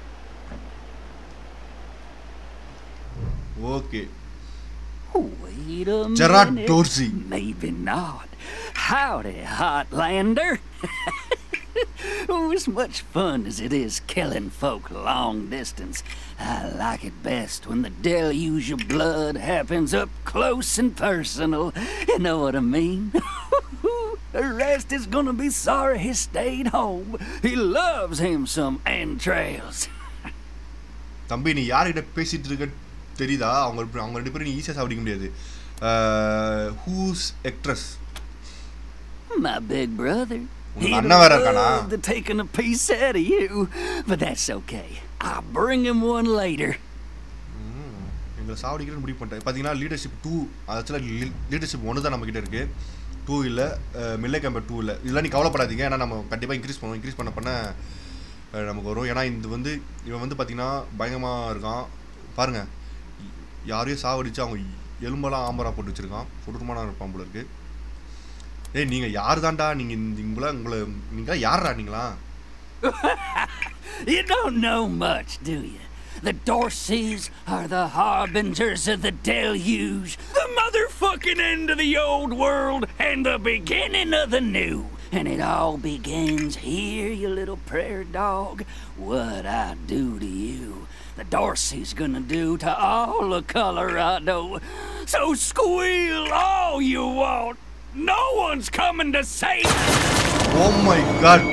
Okay Wait a Gerard minute. Dorsey. Maybe not. Howdy, Hotlander. oh, as much fun as it is killing folk long distance, I like it best when the deluge of blood happens up close and personal. You know what I mean? the rest is gonna be sorry he stayed home. He loves him some entrails. தம்பி நீ யார்கிட்ட பேசிட்டு இருக்க தெரியுதா அவங்க ரெண்டு- அவங்க ரெண்டு பேரும் நீ ஈஸியாக சாப்பிடிக்க முடியாது who's extras My big brother. உனக்கு He'd அண்ணன் வேற இருக்கானா? love to taking a piece out of you, but that's okay. I'll bring him one later. எங்களை சாவடிக்கிறேன்னு முடிவு பண்ணிட்டேன் பார்த்தீங்கன்னா லீடர்ஷிப் டூ ஆக்சுவலாக லீடர்ஷிப் ஒன்று தான் நம்மக்கிட்ட இருக்குது டூ இல்லை மில்லை கேம்பர் டூ இல்லை இதெல்லாம் நீ கவலைப்படாதீங்க ஏன்னா நம்ம கண்டிப்பாக இன்க்ரீஸ் பண்ணுவோம் இன்க்ரீஸ் பண்ண பண்ண அஹ், நமக்கு வரும் ஏன்னா இது வந்து இவன் வந்து பார்த்தீங்கன்னா பயங்கரமாக இருக்கான் பாருங்கள் யாரையும் சாவடிச்சு அவங்க எலும்பெல்லாம் ஆம்பரா போட்டு வச்சுருக்கான் கொடூரமான இருப்பான் போல இருக்கு ஏய் நீங்கள் யார் தான்டா நீங்கள் உங்களை உங்களை நீங்கள் யாரா நீங்களா You don't know much, do you? The Dorseys are the harbingers of the deluge, the motherfucking end of the old world, and the beginning of the new. And it all begins here, you little prairie dog. What I do to you, the Dorsey's gonna do to all of Colorado. So squeal all you want. No one's coming to save oh my god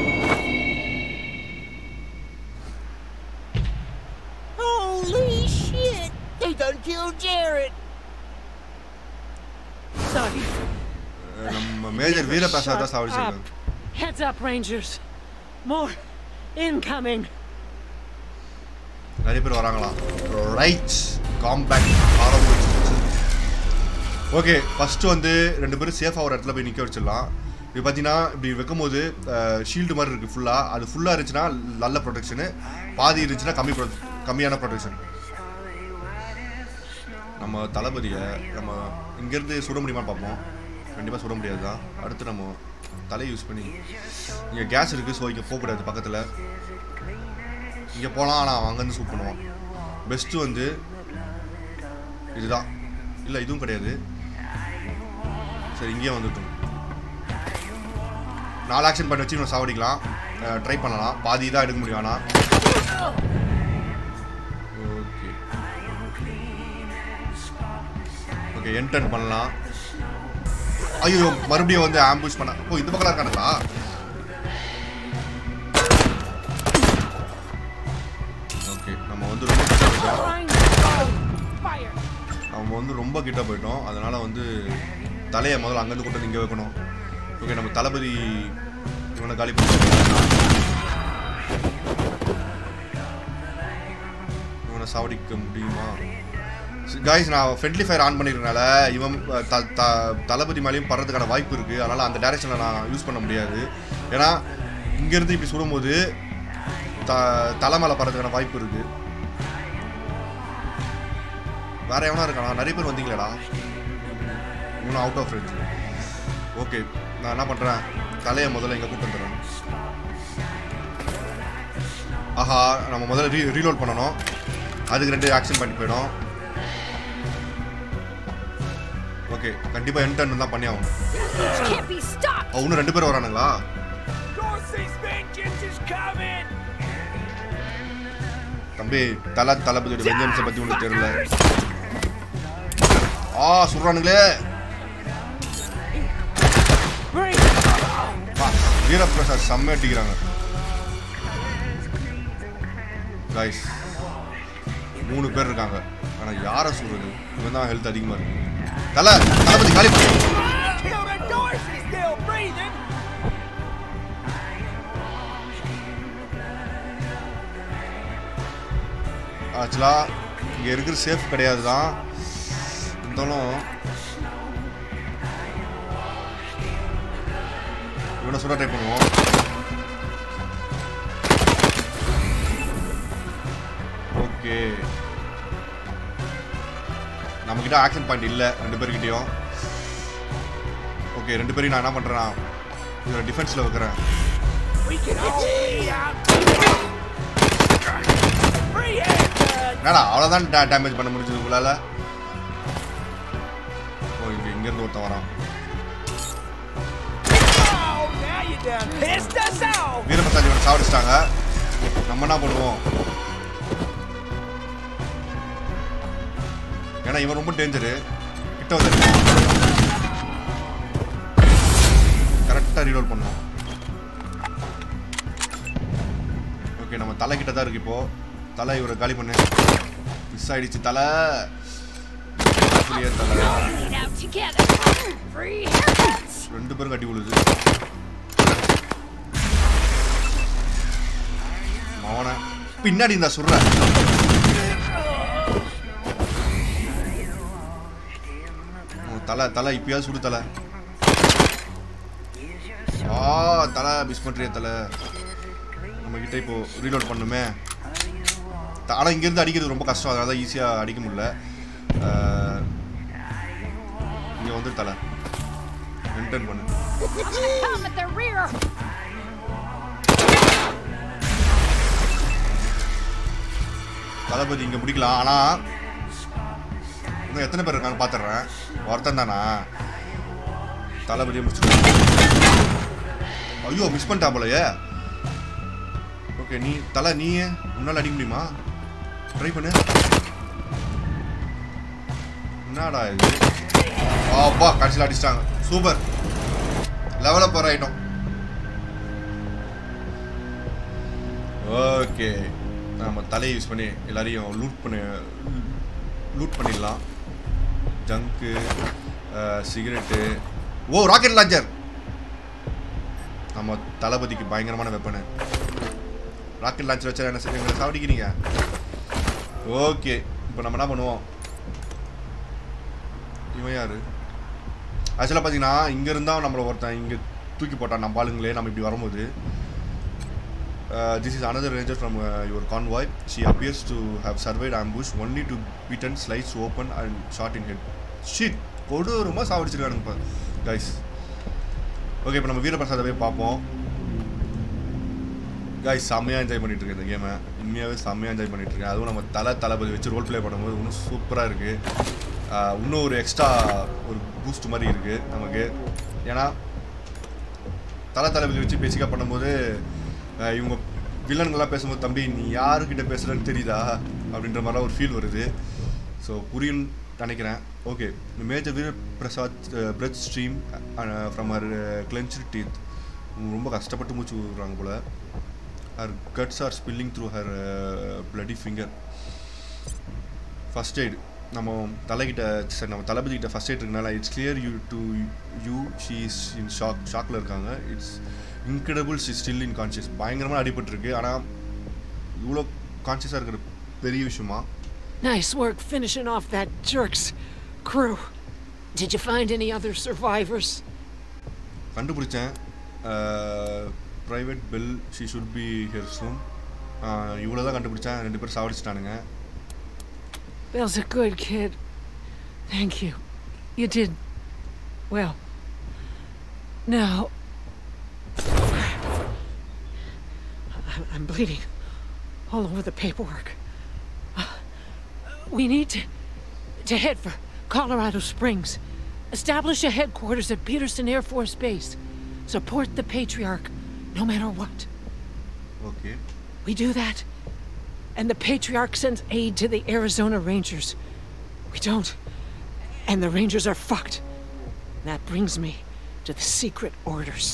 Holy shit! They done killed Jared! Sorry. நம்ம major Veeraprasad தான் Shut சாவடிச்சிருக்காங்க up. Heads up, Rangers. More incoming. நிறைய பேர் வராங்களாம் right combat ஆரம்பிச்சு okay first வந்து ரெண்டு பேரும் சேஃபாக ஒரு இடத்துல போய் நிற்க வச்சிடலாம் இது பார்த்தீங்கன்னா இப்படி வைக்கும்போது ஷீல்டு மாதிரி இருக்குது ஃபுல்லாக அது ஃபுல்லாக இருந்துச்சுன்னா நல்ல ப்ரொடெக்ஷனு பாதி இருந்துச்சுன்னா கம்மி pro- கம்மியான ப்ரொடெக்ஷன் நம்ம தளபதியை நம்ம இங்கேருந்து சுட முடியுமான்னு பார்ப்போம் கண்டிப்பாக சுட முடியாது தான் அடுத்து நம்ம தலை யூஸ் பண்ணி இங்கே கேஸ் இருக்குது ஸோ இங்கே போகக்கூடாது பக்கத்தில் இங்கே போகலாம் ஆனால் அவன் அங்கேருந்து சூட் பண்ணுவான் பெஸ்ட்டு வந்து இதுதான் இல்லை இதுவும் கிடையாது சரி இங்கேயே வந்துட்டோம் நாலு ஆக்ஷன் பண்ணி வச்சு நம்ம சாவடிக்கலாம் ட்ரை பண்ணலாம் பாதி தான் எடுக்க முடியும் ஆனால் ஓகே ஓகே என்டர்ன் பண்ணலாம் ஐயோ மறுபடியும் வந்து ஆம்புஷ் பண்ண ஓ இந்த பக்கம் இருக்கானுங்களா ஓகே நம்ம வந்து ரொம்ப கிட்ட போயிட்டோம் நம்ம வந்து ரொம்ப கிட்ட போயிட்டோம் அதனால வந்து தலையை முதல்ல அங்கேருந்து கொண்டு வந்து இங்கே வைக்கணும் ஓகே நம்ம தளபதி இவனை காலி பண்ணுவோம் இவனை சாவடிக்க முடியுமா காய்ஸ் நான் ஃப்ரெண்ட்லி ஃபயர் ஆன் பண்ணிருக்கனால இவன் த த தளபதி மேலேயும் படுறதுக்கான வாய்ப்பு இருக்குது அதனால் அந்த டைரெக்ஷனில் நான் யூஸ் பண்ண முடியாது ஏன்னா இங்கேருந்து இப்படி சுடும்போது த தலை மேலே படுறதுக்கான வாய்ப்பு இருக்குது வேற எவனா இருக்கானா நிறைய பேர் வந்தீங்களேடா இன்னும் அவுட் ஆஃப் ரேஞ்ச் ஓகே நான் என்ன பண்ணுறேன் தலையை முதல்ல இங்கே கூப்பிட்டு வந்துடுறேன் ஆஹா நம்ம முதல்ல ரீ ரீலோட் பண்ணணும் அதுக்கு ரெண்டு ஆக்ஷன் பண்ணி போயிடும் ஓகே கண்டிப்பாக என்டர்ன் தான் பண்ணி ஆகணும் Can't be stopped! ஓ, இன்னும் ரெண்டு பேர் வரானுங்களா Dorsey's vengeance is coming! தம்பி தலை தளபதியோட வெஞ்சன்ஸை பற்றி உனக்கு தெரியல ஆ சொல்கிறானுங்களே வீரப்பிரசாத் செம்ம அடிக்கிறாங்க காய்ஸ் மூணு பேர் இருக்காங்க ஆனால் யாரை சொல்றது இவன் தான் ஹெல்த் அதிகமாக இருக்கு தலை தளபதி காலி பண்ணு Kill the Dorsey still breathing! ஆக்சுவலாக இங்கே இருக்கிற சேஃப் கிடையாது தான் இருந்தாலும் இவனை சொல்ல ட்ரை பண்ணுவோம் ஓகே நம்மக்கிட்ட ஆக்ஷன் பாயிண்ட் இல்லை ரெண்டு பேர்கிட்டயும் ஓகே ரெண்டு பேரையும் நான் என்ன பண்ணுறேன்னா இவரை டிஃபென்ஸில் வைக்கிறேன் We can all be out! Free haircut! என்னடா அவ்வளோதான் டேமேஜ் பண்ண முடிஞ்சது உங்களால் ஓ இங்கே இங்கேருந்து ஒருத்தன் வரான் Oh, now you done pissed us off! வீரபிரசாத் இவனை சாவடிச்சிட்டாங்க நம்ம என்ன பண்ணுவோம் ஏன்னா இவன் ரொம்ப டேஞ்சரு கிட்ட வந்து கரெக்டாக ரீலோட் பண்ணுவோம் ஓகே நம்ம தலை கிட்ட தான் இருக்கு இப்போ தலை இவரை காலி பண்ணு மிஸ் ஆயிடுச்சு தலை அப்படியே தலை Get out together! Free haircuts! ரெண்டு பேரும் கட்டி விழுது மவனை பின்னாடி இந்த சுடுற உன் தலை தலை இப்பயாவது சுடு தலை ஆ தலை மிஸ் பண்றிய தலை நம்ம கிட்ட இப்போ ரீலோட் பண்ணுமே த- ஆனா இங்க இருந்து அடிக்கிறது ரொம்ப கஷ்டம் அதனால தான் ஈஸியா அடிக்க முடியல அஹ், இங்க வந்து தலை மெயின்டைன் பண்ணு Come at the rear! தளபதி இங்கே முடிக்கலாம் ஆனால் இன்னும் எத்தனை பேர் இருக்காங்க பார்த்துட்றேன் ஒருத்தன் தானா தளபதியை முடிச்சுட்டு ஐயோ மிஸ் பண்ணிட்டா போலயே ஓகே நீ தலை நீ உன்னால் அடிக்க முடியுமா ட்ரை பண்ணு என்னடா இது ஆப்பா கடைசியில் அடிச்சிட்டாங்க சூப்பர் லெவலப் போகிற ஐட்டம் ஓகே நம்ம தலையை யூஸ் பண்ணி எல்லாரையும் லூட் பண்ணி லூட் பண்ணிடலாம் junk cigarette oh rocket launcher நம்ம தளபதிக்கு பயங்கரமான வெப்பனு ராக்கெட் லான்ச்சர் வச்சா என்ன செய்ய எங்களை சாவடிக்கிறீங்க ஓகே இப்போ நம்ம என்ன பண்ணுவோம் இவன் யாரு ஆக்சுவலாக பார்த்தீங்கன்னா இங்கே இருந்தால் நம்மளை ஒருத்தன் இங்கே தூக்கி போட்டான் நம்ம ஆளுங்களே நம்ம இப்படி வரும்போது Uh, this is another ranger from uh, your convoy. She appears to have survived ambush only to beaten, slice open and shot in head. Shit! கொடூரமாக சாவடிச்சிருக்கானுங்க இப்போ கைஸ் ஓகே இப்போ நம்ம வீரபிரசாதை போய் பார்ப்போம் கைஸ் செம்மையாக என்ஜாய் பண்ணிட்டு இருக்கேன் இந்த கேமை உண்மையாகவே செம்மையாக என்ஜாய் பண்ணிட்டு இருக்கேன் அதுவும் நம்ம தலை தளபதி வச்சு ரோல் ப்ளே பண்ணும்போது இன்னும் சூப்பராக இருக்குது ஆஹ், இன்னும் ஒரு எக்ஸ்ட்ரா ஒரு பூஸ்ட் மாதிரி இருக்குது நமக்கு ஏன்னா தலை தளபதி வச்சு பேசிக்காக பண்ணும்போது ஆஹ், இவங்க வில்லன்கள்லாம் பேசும்போது தம்பி நீ யாருக்கிட்ட பேசுகிறன்னு தெரியுதா அப்படின்ற மாதிரிலாம் ஒரு ஃபீல் வருது ஸோ புரியும் நினைக்கிறேன் okay major Veera Prasad breath stream from her clench teeth ரொம்ப கஷ்டப்பட்டு மூச்சு விடுறாங்க போல் her guts are spilling through her bloody finger first aid நம்ம தலைகிட்ட சரி நம்ம தளபதி கிட்ட ஃபஸ்ட் எய்ட் இருக்கனால it's clear you to you she is in shock ஷாக்கில் இருக்காங்க it's incredible she still unconscious பயங்கரமாக அடிபட்டிருக்கு ஆனால் இவ்வளோ கான்ஷியஸாக இருக்கிற பெரிய விஷயமா Nice work finishing off that jerk's crew. Did you find any other survivors? கண்டுபிடிச்சேன் private Bell she should be here soon இவ்வளோ தான் கண்டுபிடிச்சேன் ரெண்டு பேரும் சாவடிச்சிட்டானுங்க Bill's a good kid. Thank you. You did well. Now. I- I'm bleeding all over the paperwork. We need to, to head for Colorado Springs. Establish a headquarters at Peterson Air Force Base. Support the Patriarch no matter what. Okay We do that, and the Patriarch sends aid to the Arizona Rangers. We don't, and the Rangers are fucked. That brings me to the secret orders.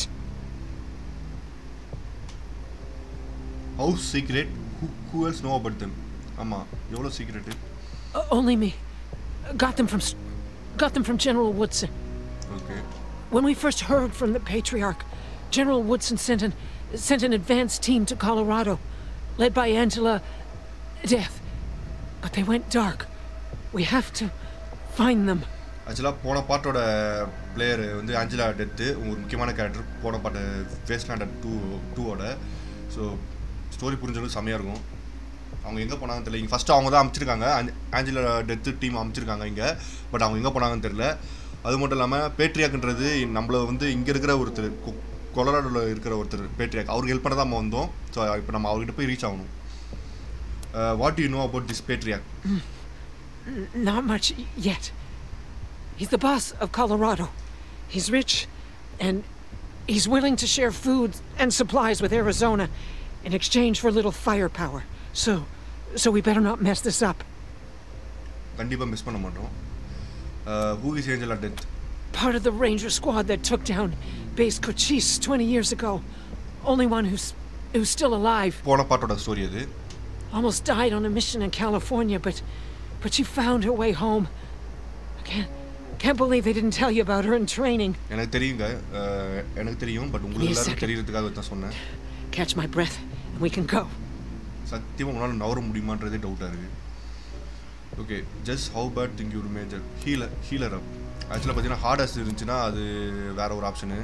How's secret who who else know about them ஆமாம் எவ்வளோ secret Uh, only me. Got them from, s- got them from General Woodson. Okay When we first heard from the Patriarch, General Woodson sent an sent an advance team to Colorado, led by Angela Death. But they went dark. We have to find them. ஆக்சுவலாக போன பாட்டோட player வந்து Angela death ஒரு முக்கியமான character போன பாட்டு wasteland two டூவோட so story புரிஞ்சளவு செம்மையாக இருக்கும் அவங்க எங்கே போனாங்கன்னு தெரியல இங்கே ஃபஸ்ட்டு அவங்க தான் அமைச்சிருக்காங்க ஆஞ்சலா டெத்து டீம் அமைச்சிருக்காங்க இங்கே பட் அவங்க எங்கே போனாங்கன்னு தெரியல அது மட்டும் இல்லாமல் பேட்ரியாக்ன்றது நம்மள வந்து இங்கே இருக்கிற ஒருத்தர் கொ- கொலராடோவில் இருக்கிற ஒருத்தர் பேட்ரியாக் அவருக்கு ஹெல்ப் பண்ண தான் நம்ம வந்தோம் ஸோ இப்போ நம்ம அவர்கிட்ட போய் ரீச் ஆகணும் what you know about this Patriarch N- not much y- yet. He's the boss of Colorado. He's rich, and he's willing to share food and supplies with Arizona in exchange for a little firepower. So, so we better not mess this up. கண்டிப்பாக miss பண்ண மாட்டோம் who is Angela Death Part of the Ranger squad that took down Base Cochise 20 years ago. Only one who's who's still alive. போன பாட்டோட story அது Almost died on a mission in California, but but she found her way home. I can't can't believe they didn't tell you about her in training. எனக்கு தெரியுங்க அஹ், எனக்கு தெரியும் but Give me உங்களுக்கு a எல்லாரும் second. தெரியறதுக்காக தான் சொன்னேன் Catch my breath, and we can go. சத்தியமாக உங்களால் நவர முடியுமான்றதே டவுட்டாக இருக்குது okay just how bad think your major healer healer up ஆக்சுவலாக பார்த்தீங்கன்னா ஹார்டஸ் இருந்துச்சுன்னா அது வேற ஒரு ஆப்ஷனு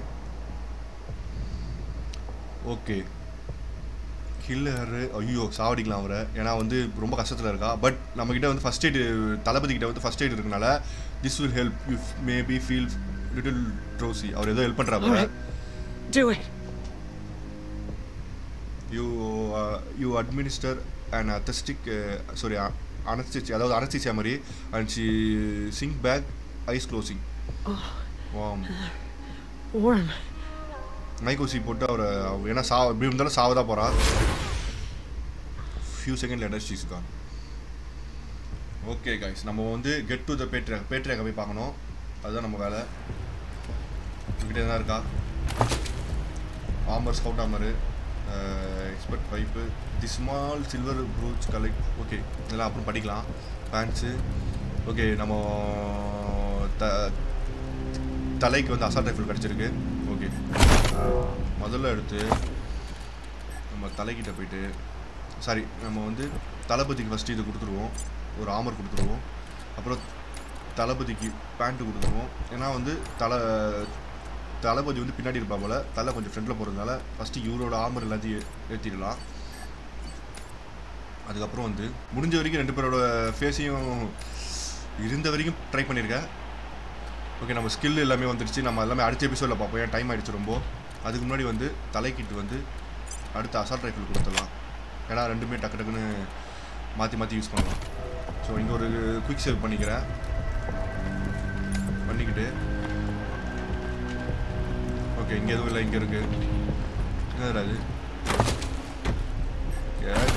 ஓகே ஹில்லரு ஐயோ சாவடிக்கலாம் அவரை ஏன்னா வந்து ரொம்ப கஷ்டத்தில் இருக்கா பட் நம்மக்கிட்ட வந்து ஃபஸ்ட் எய்டு தளபதி கிட்ட வந்து ஃபஸ்ட் எய்டு இருக்கனால this will help you maybe feel little drowsy அவர் ஏதோ ஹெல்ப் பண்ணுறாரு Alright. Do it. you uh, you administer an anesthetic uh, sorry uh, anesthesia அதாவது anesthesia மாதிரி and she sink back eyes closing Oh, wow warm. மைக்கோசி போட்டு அவரை அவ- ஏன்னா சா எப்படி இருந்தாலும் சாவ தான் போகிறா few second later she's gone okay guys நம்ம வந்து கெட் டு த பேட்ரியா பேட்ரியாக்க போய் பார்க்கணும் அதுதான் நம்ம வேலை உங்ககிட்ட எதனா இருக்கா armour scout armour expert pipe the small silver brooch collect okay இதெல்லாம் அப்புறம் படிக்கலாம் பேண்ட்ஸு ஓகே நம்ம த தலைக்கு வந்து அசால்ட் ரைஃபிள் கிடச்சிருக்கு ஓகே முதல்ல எடுத்து நம்ம தலைக்கிட்ட போயிட்டு சாரி நம்ம வந்து தளபதிக்கு ஃபஸ்ட்டு இது கொடுத்துருவோம் ஒரு ஆமர் கொடுத்துருவோம் அப்புறம் தளபதிக்கு பேண்ட்டு கொடுத்துருவோம் ஏன்னா வந்து தலை தளபதி வந்து பின்னாடி இருப்பா போல தலை கொஞ்சம் ஃப்ரண்டில் போகிறதுனால ஃபஸ்ட்டு இவரோட ஆமர் எல்லாத்தையும் ஏ- ஏற்றிடலாம் அதுக்கப்புறம் வந்து முடிஞ்ச வரைக்கும் ரெண்டு பேரோட ஃபேஸையும் இருந்த வரைக்கும் ட்ரை பண்ணியிருக்கேன் ஓகே நம்ம ஸ்கில் எல்லாமே வந்துடுச்சு நம்ம எல்லாமே அடுத்த எபிசோடில் பார்ப்போம் ஏன் டைம் ஆயிடுச்சு ரொம்ப அதுக்கு முன்னாடி வந்து தலைக்கிட்டு வந்து அடுத்த அசால்ட் ரைஃபிள் கொடுத்துடலாம் ஏன்னா ரெண்டுமே டக்கு டக்குன்னு மாற்றி மாற்றி யூஸ் பண்ணலாம் ஸோ இங்கே ஒரு குயிக் சேவ் பண்ணிக்கிறேன் இங்கிட்டு ஓகே இங்கே எதுவும் இல்லை இங்கே இருக்கு என்னதுடா இது கேட்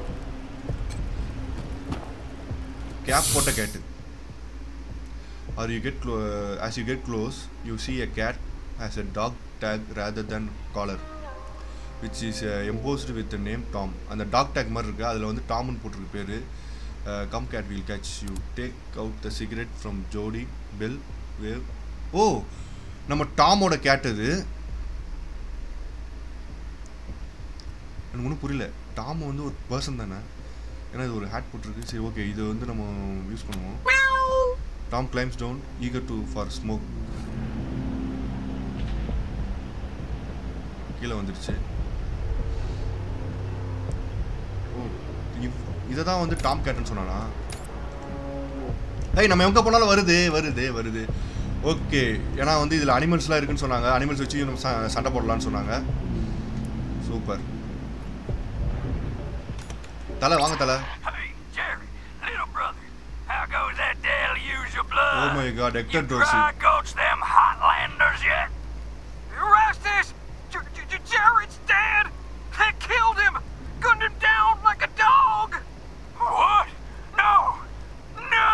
கேப் போட்ட கேட்டு or you get clo- uh, as you get close you see a cat has a dog tag rather than collar which is uh, embossed with the name tom அந்த டாக் டேக் மாதிரி இருக்கு அதில் வந்து டாம்னு போட்டிருக்கு பேர் come gate will catch you take out the cigarette from Jodie Bell wave oh நம்ம டாமோட கேட் இது எனக்கு ஒன்றும் புரியல டாம் வந்து ஒரு பர்சன் தானே ஏன்னா இது ஒரு ஹேட் போட்டிருக்கு சரி ஓகே இது வந்து நம்ம யூஸ் பண்ணுவோம் Tom climbs down eager to for smoke கீழே வந்துடுச்சு ஓ இதை தான் வந்து டாம் கேட்டன் சொன்னானா ஏய் நம்ம எங்கே போனாலும் வருது வருது வருது ஓகே ஏன்னா வந்து இதில் அனிமல்ஸ்லாம் இருக்குன்னு சொன்னாங்க அனிமல்ஸ் வச்சு நம்ம ச- சண்டை போடலான்னு சொன்னாங்க சூப்பர் தலை வாங்க தலை Hey, Jerry, little brother, how goes that deluge of blood? Oh my God, Hector you Dorsey. dry gulch them Hotlanders yet? Erastus! J- J- J- Jared's dead! They killed him! Gunned him down like a dog! What? No! No!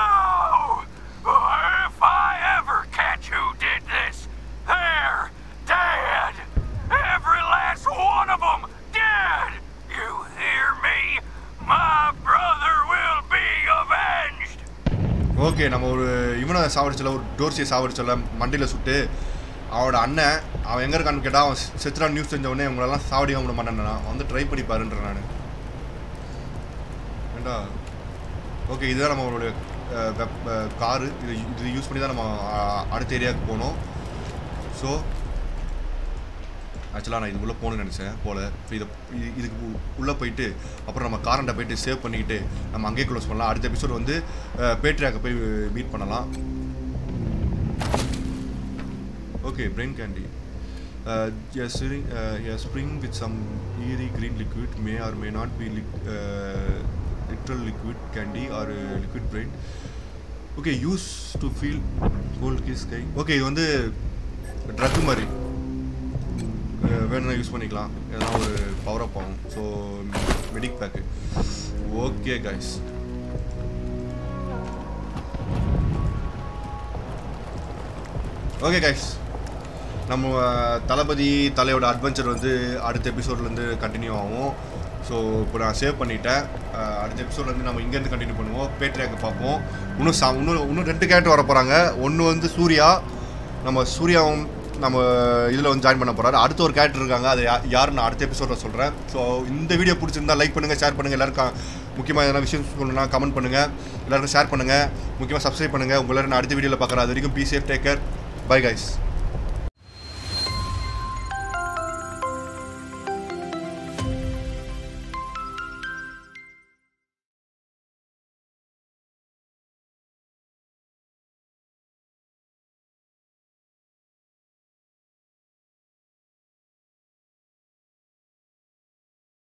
If I ever catch who did this, they're dead! Every last one of them dead! You hear me? My brother will be avenged! Okay நம்ம ஒரு இவனை சாவடிச்சல ஒரு டோர்சியை சாவடிச்சல மண்டியில் சுட்டு அவனோட அண்ணன் அவன் எங்கே இருக்கான்னு கேட்டால் அவன் செத்துரா நியூஸ் தெரிஞ்ச உடனே உங்களெல்லாம் சாவடிக்க விட மாட்டேன் நான் வந்து ட்ரை பண்ணி பாருன்றேன் நான் ஏண்டா ஓகே இதுதான் நம்மளுடைய காரு இது இது யூஸ் பண்ணி தான் நம்ம அஹ், அடுத்த ஏரியாவுக்கு போனோம் ஸோ ஆக்சுவலாக நான் இது உள்ளே போகணும்னு நினச்சேன் போல இப்போ இதை இது- இதுக்கு உ- உள்ளே போயிட்டு அப்புறம் நம்ம காரண்ட்டை போயிட்டு சேவ் பண்ணிக்கிட்டு நம்ம அங்கேயே க்ளோஸ் பண்ணலாம் அடுத்த எபிசோட் வந்து பேட்ரியாக்க போய் மீட் பண்ணலாம் okay brain candy a spring, uh, a spring with some eerie green liquid may or may not be liq- uh, literal liquid candy or uh, liquid brain okay use to feel cold kiss guy okay இது வந்து drug மாதிரி அஹ் வேணும்னா use பண்ணிக்கலாம் எதனா ஒரு power up ஆகும் so medic pack okay guys okay guys நம்ம அஹ், தளபதி தலையோட அட்வென்ச்சர் வந்து அடுத்த எபிசோட்லேருந்து கண்டினியூ ஆகும் ஸோ இப்போ நான் சேவ் பண்ணிட்டேன் அஹ், அடுத்த எபிசோட்லேருந்து நம்ம இங்கேருந்து கண்டினியூ பண்ணுவோம் பேட்ரியாக்கு பார்ப்போம் இன்னும் சா இன்னும் இன்னும் ரெண்டு கேரக்டர் வர போகிறாங்க ஒன்று வந்து சூர்யா நம்ம சூர்யாவும் நம்ம இதில் வந்து ஜாயின் பண்ண போகிறாரு அடுத்த ஒரு கேரக்டர் இருக்காங்க அது யா யாருன்னு நான் அடுத்த எபிசோடில் சொல்கிறேன் ஸோ இந்த வீடியோ பிடிச்சிருந்தா லைக் பண்ணுங்கள் ஷேர் பண்ணுங்கள் எல்லாருக்கும் முக்கியமாக எதனா விஷயம் சொல்லணும்னா கமெண்ட் பண்ணுங்கள் எல்லாருக்கும் ஷேர் பண்ணுங்கள் முக்கியமாக சப்ஸ்கிரைப் பண்ணுங்கள் உங்களை நான் அடுத்த வீடியோவில் பார்க்குறேன் அது வரைக்கும் be safe take care bye guys